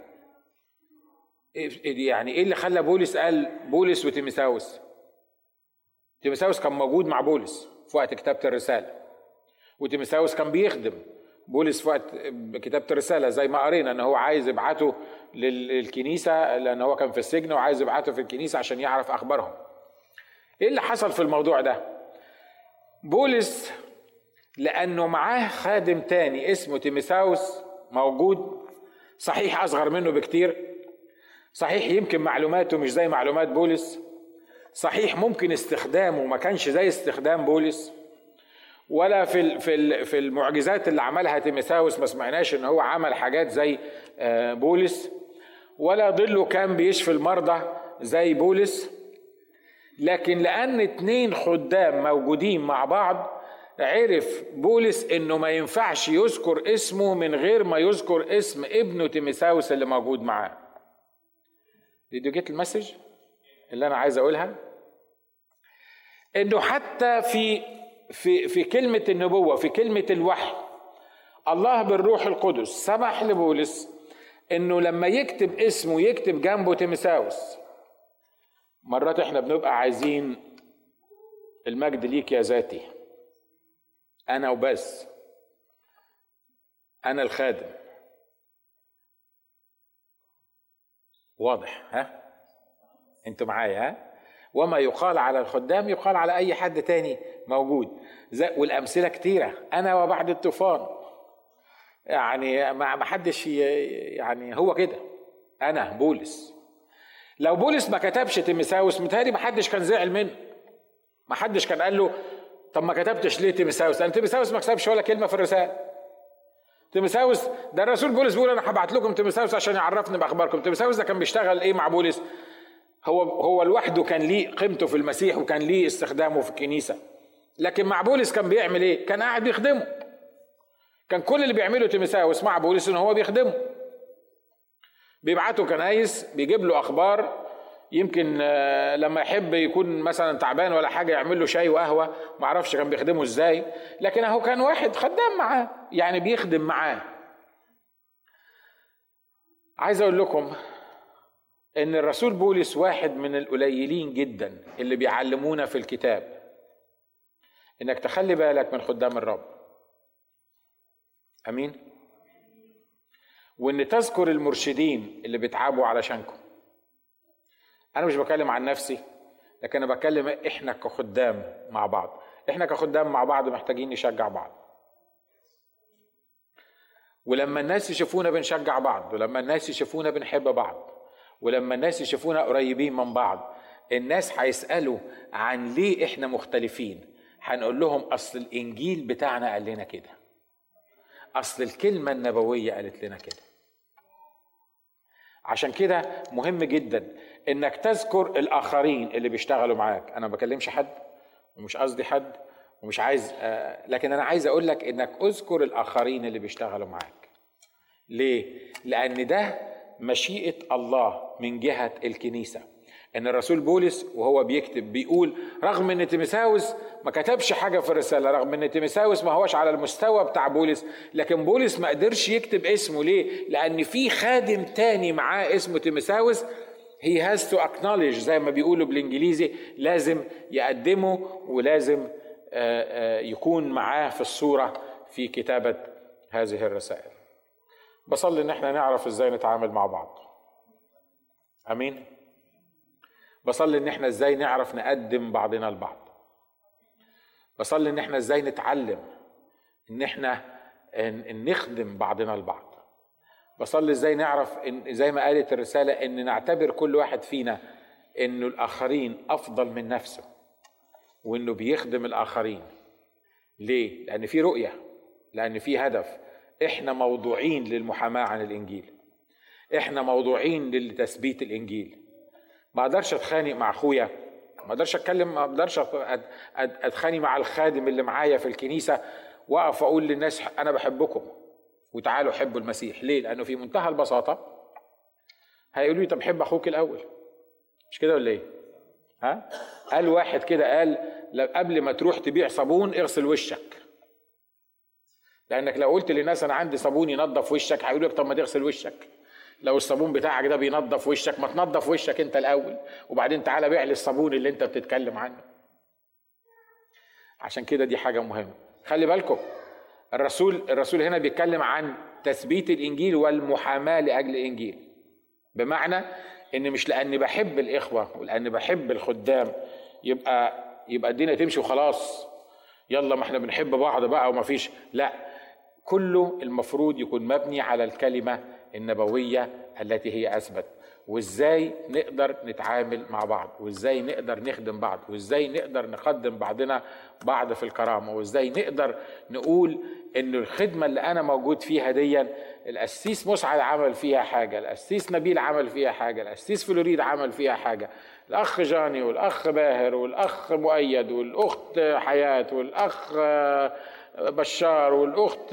يعني ايه اللي خلى بولس قال بولس وتيموثاوس تيموثاوس كان موجود مع بولس في وقت كتابه الرساله وتيموثاوس كان بيخدم بولس في وقت كتابه الرساله زي ما قرينا ان هو عايز يبعته للكنيسه لان هو كان في السجن وعايز يبعته في الكنيسه عشان يعرف اخبارهم ايه اللي حصل في الموضوع ده بولس لانه معاه خادم تاني اسمه تيموثاوس موجود صحيح اصغر منه بكتير صحيح يمكن معلوماته مش زي معلومات بولس صحيح ممكن استخدامه ما كانش زي استخدام بولس ولا في في في المعجزات اللي عملها تيميثاوس ما سمعناش ان هو عمل حاجات زي آه، بولس ولا ظله كان بيشفي المرضى زي بولس لكن لان اتنين خدام موجودين مع بعض عرف بولس انه ما ينفعش يذكر اسمه من غير ما يذكر اسم ابنه تيميثاوس اللي موجود معاه Did you get المسج اللي انا عايز اقولها انه حتى في في في كلمه النبوه في كلمه الوحي الله بالروح القدس سمح لبولس انه لما يكتب اسمه يكتب جنبه تيمساوس مرات احنا بنبقى عايزين المجد ليك يا ذاتي انا وبس انا الخادم واضح ها انتوا معايا ها وما يقال على الخدام يقال على اي حد تاني موجود والامثله كتيره انا وبعد الطوفان يعني ما حدش يعني هو كده انا بولس لو بولس ما كتبش تيمساوس متهيألي ما حدش كان زعل منه ما حدش كان قال له طب ما كتبتش ليه تيمساوس لان تيمساوس ما كتبش ولا كلمه في الرساله تيموثاوس ده الرسول بولس بيقول انا هبعت لكم تيموثاوس عشان يعرفني باخباركم تيموثاوس ده كان بيشتغل ايه مع بولس هو هو لوحده كان ليه قيمته في المسيح وكان ليه استخدامه في الكنيسه لكن مع بولس كان بيعمل ايه كان قاعد بيخدمه كان كل اللي بيعمله تيموثاوس مع بولس ان هو بيخدمه بيبعته كنايس بيجيب له اخبار يمكن آه، لما يحب يكون مثلا تعبان ولا حاجه يعمل له شاي وقهوه ما اعرفش كان بيخدمه ازاي لكن اهو كان واحد خدام معاه يعني بيخدم معاه عايز اقول لكم ان الرسول بولس واحد من القليلين جدا اللي بيعلمونا في الكتاب انك تخلي بالك من خدام الرب امين وان تذكر المرشدين اللي بيتعبوا علشانكم انا مش بكلم عن نفسي لكن انا بكلم احنا كخدام مع بعض احنا كخدام مع بعض محتاجين نشجع بعض ولما الناس يشوفونا بنشجع بعض ولما الناس يشوفونا بنحب بعض ولما الناس يشوفونا قريبين من بعض الناس هيسألوا عن ليه احنا مختلفين هنقول لهم اصل الانجيل بتاعنا قال لنا كده اصل الكلمة النبوية قالت لنا كده عشان كده مهم جدا انك تذكر الاخرين اللي بيشتغلوا معاك انا ما بكلمش حد ومش قصدي حد ومش عايز آه لكن انا عايز اقول لك انك اذكر الاخرين اللي بيشتغلوا معاك ليه لان ده مشيئه الله من جهه الكنيسه ان الرسول بولس وهو بيكتب بيقول رغم ان تيمساوس ما كتبش حاجه في الرساله رغم ان تيمساوس ما هوش على المستوى بتاع بولس لكن بولس ما قدرش يكتب اسمه ليه لان في خادم تاني معاه اسمه تيمساوس he has to acknowledge زي ما بيقولوا بالانجليزي لازم يقدمه ولازم يكون معاه في الصوره في كتابه هذه الرسائل بصلي ان احنا نعرف ازاي نتعامل مع بعض امين بصلي ان احنا ازاي نعرف نقدم بعضنا البعض بصلي ان احنا ازاي نتعلم ان احنا نخدم بعضنا البعض بصلي ازاي نعرف ان زي ما قالت الرساله ان نعتبر كل واحد فينا انه الاخرين افضل من نفسه وانه بيخدم الاخرين ليه لان في رؤيه لان في هدف احنا موضوعين للمحاماه عن الانجيل احنا موضوعين لتثبيت الانجيل ما اقدرش اتخانق مع اخويا ما اقدرش اتكلم ما اقدرش اتخانق مع الخادم اللي معايا في الكنيسه واقف اقول للناس انا بحبكم وتعالوا حبوا المسيح ليه لانه في منتهى البساطه هيقولوا لي طب حب اخوك الاول مش كده ولا ايه ها قال واحد كده قال قبل ما تروح تبيع صابون اغسل وشك لانك لو قلت للناس انا عندي صابون ينظف وشك هيقولوا لك طب ما تغسل وشك لو الصابون بتاعك ده بينظف وشك ما تنظف وشك انت الاول وبعدين تعالى بيع لي الصابون اللي انت بتتكلم عنه عشان كده دي حاجه مهمه خلي بالكم الرسول الرسول هنا بيتكلم عن تثبيت الانجيل والمحاماه لاجل الانجيل بمعنى ان مش لاني بحب الاخوه ولاني بحب الخدام يبقى يبقى الدنيا تمشي وخلاص يلا ما احنا بنحب بعض بقى وما فيش لا كله المفروض يكون مبني على الكلمه النبويه التي هي اثبت وازاي نقدر نتعامل مع بعض وازاي نقدر نخدم بعض وازاي نقدر نقدم بعضنا بعض في الكرامه وازاي نقدر نقول ان الخدمه اللي انا موجود فيها دي القسيس مسعد عمل فيها حاجه القسيس نبيل عمل فيها حاجه القسيس فلوريد عمل فيها حاجه الاخ جاني والاخ باهر والاخ مؤيد والاخت حياه والاخ بشار والاخت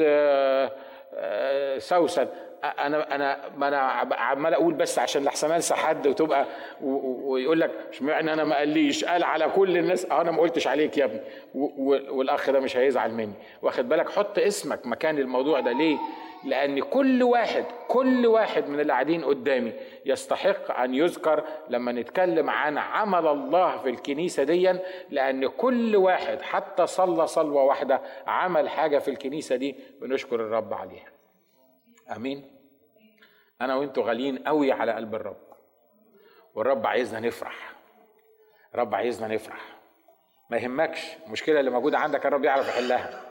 سوسن انا انا ما انا عمال اقول بس عشان لحسن انسى حد وتبقى ويقول لك اشمعنى انا ما قاليش قال على كل الناس انا ما قلتش عليك يا ابني والاخ ده مش هيزعل مني واخد بالك حط اسمك مكان الموضوع ده ليه لان كل واحد كل واحد من اللي قاعدين قدامي يستحق ان يذكر لما نتكلم عن عمل الله في الكنيسه دي لان كل واحد حتى صلى صلوه واحده عمل حاجه في الكنيسه دي بنشكر الرب عليها امين انا وانتوا غاليين قوي على قلب الرب والرب عايزنا نفرح الرب عايزنا نفرح ما يهمكش المشكله اللي موجوده عندك الرب يعرف يحلها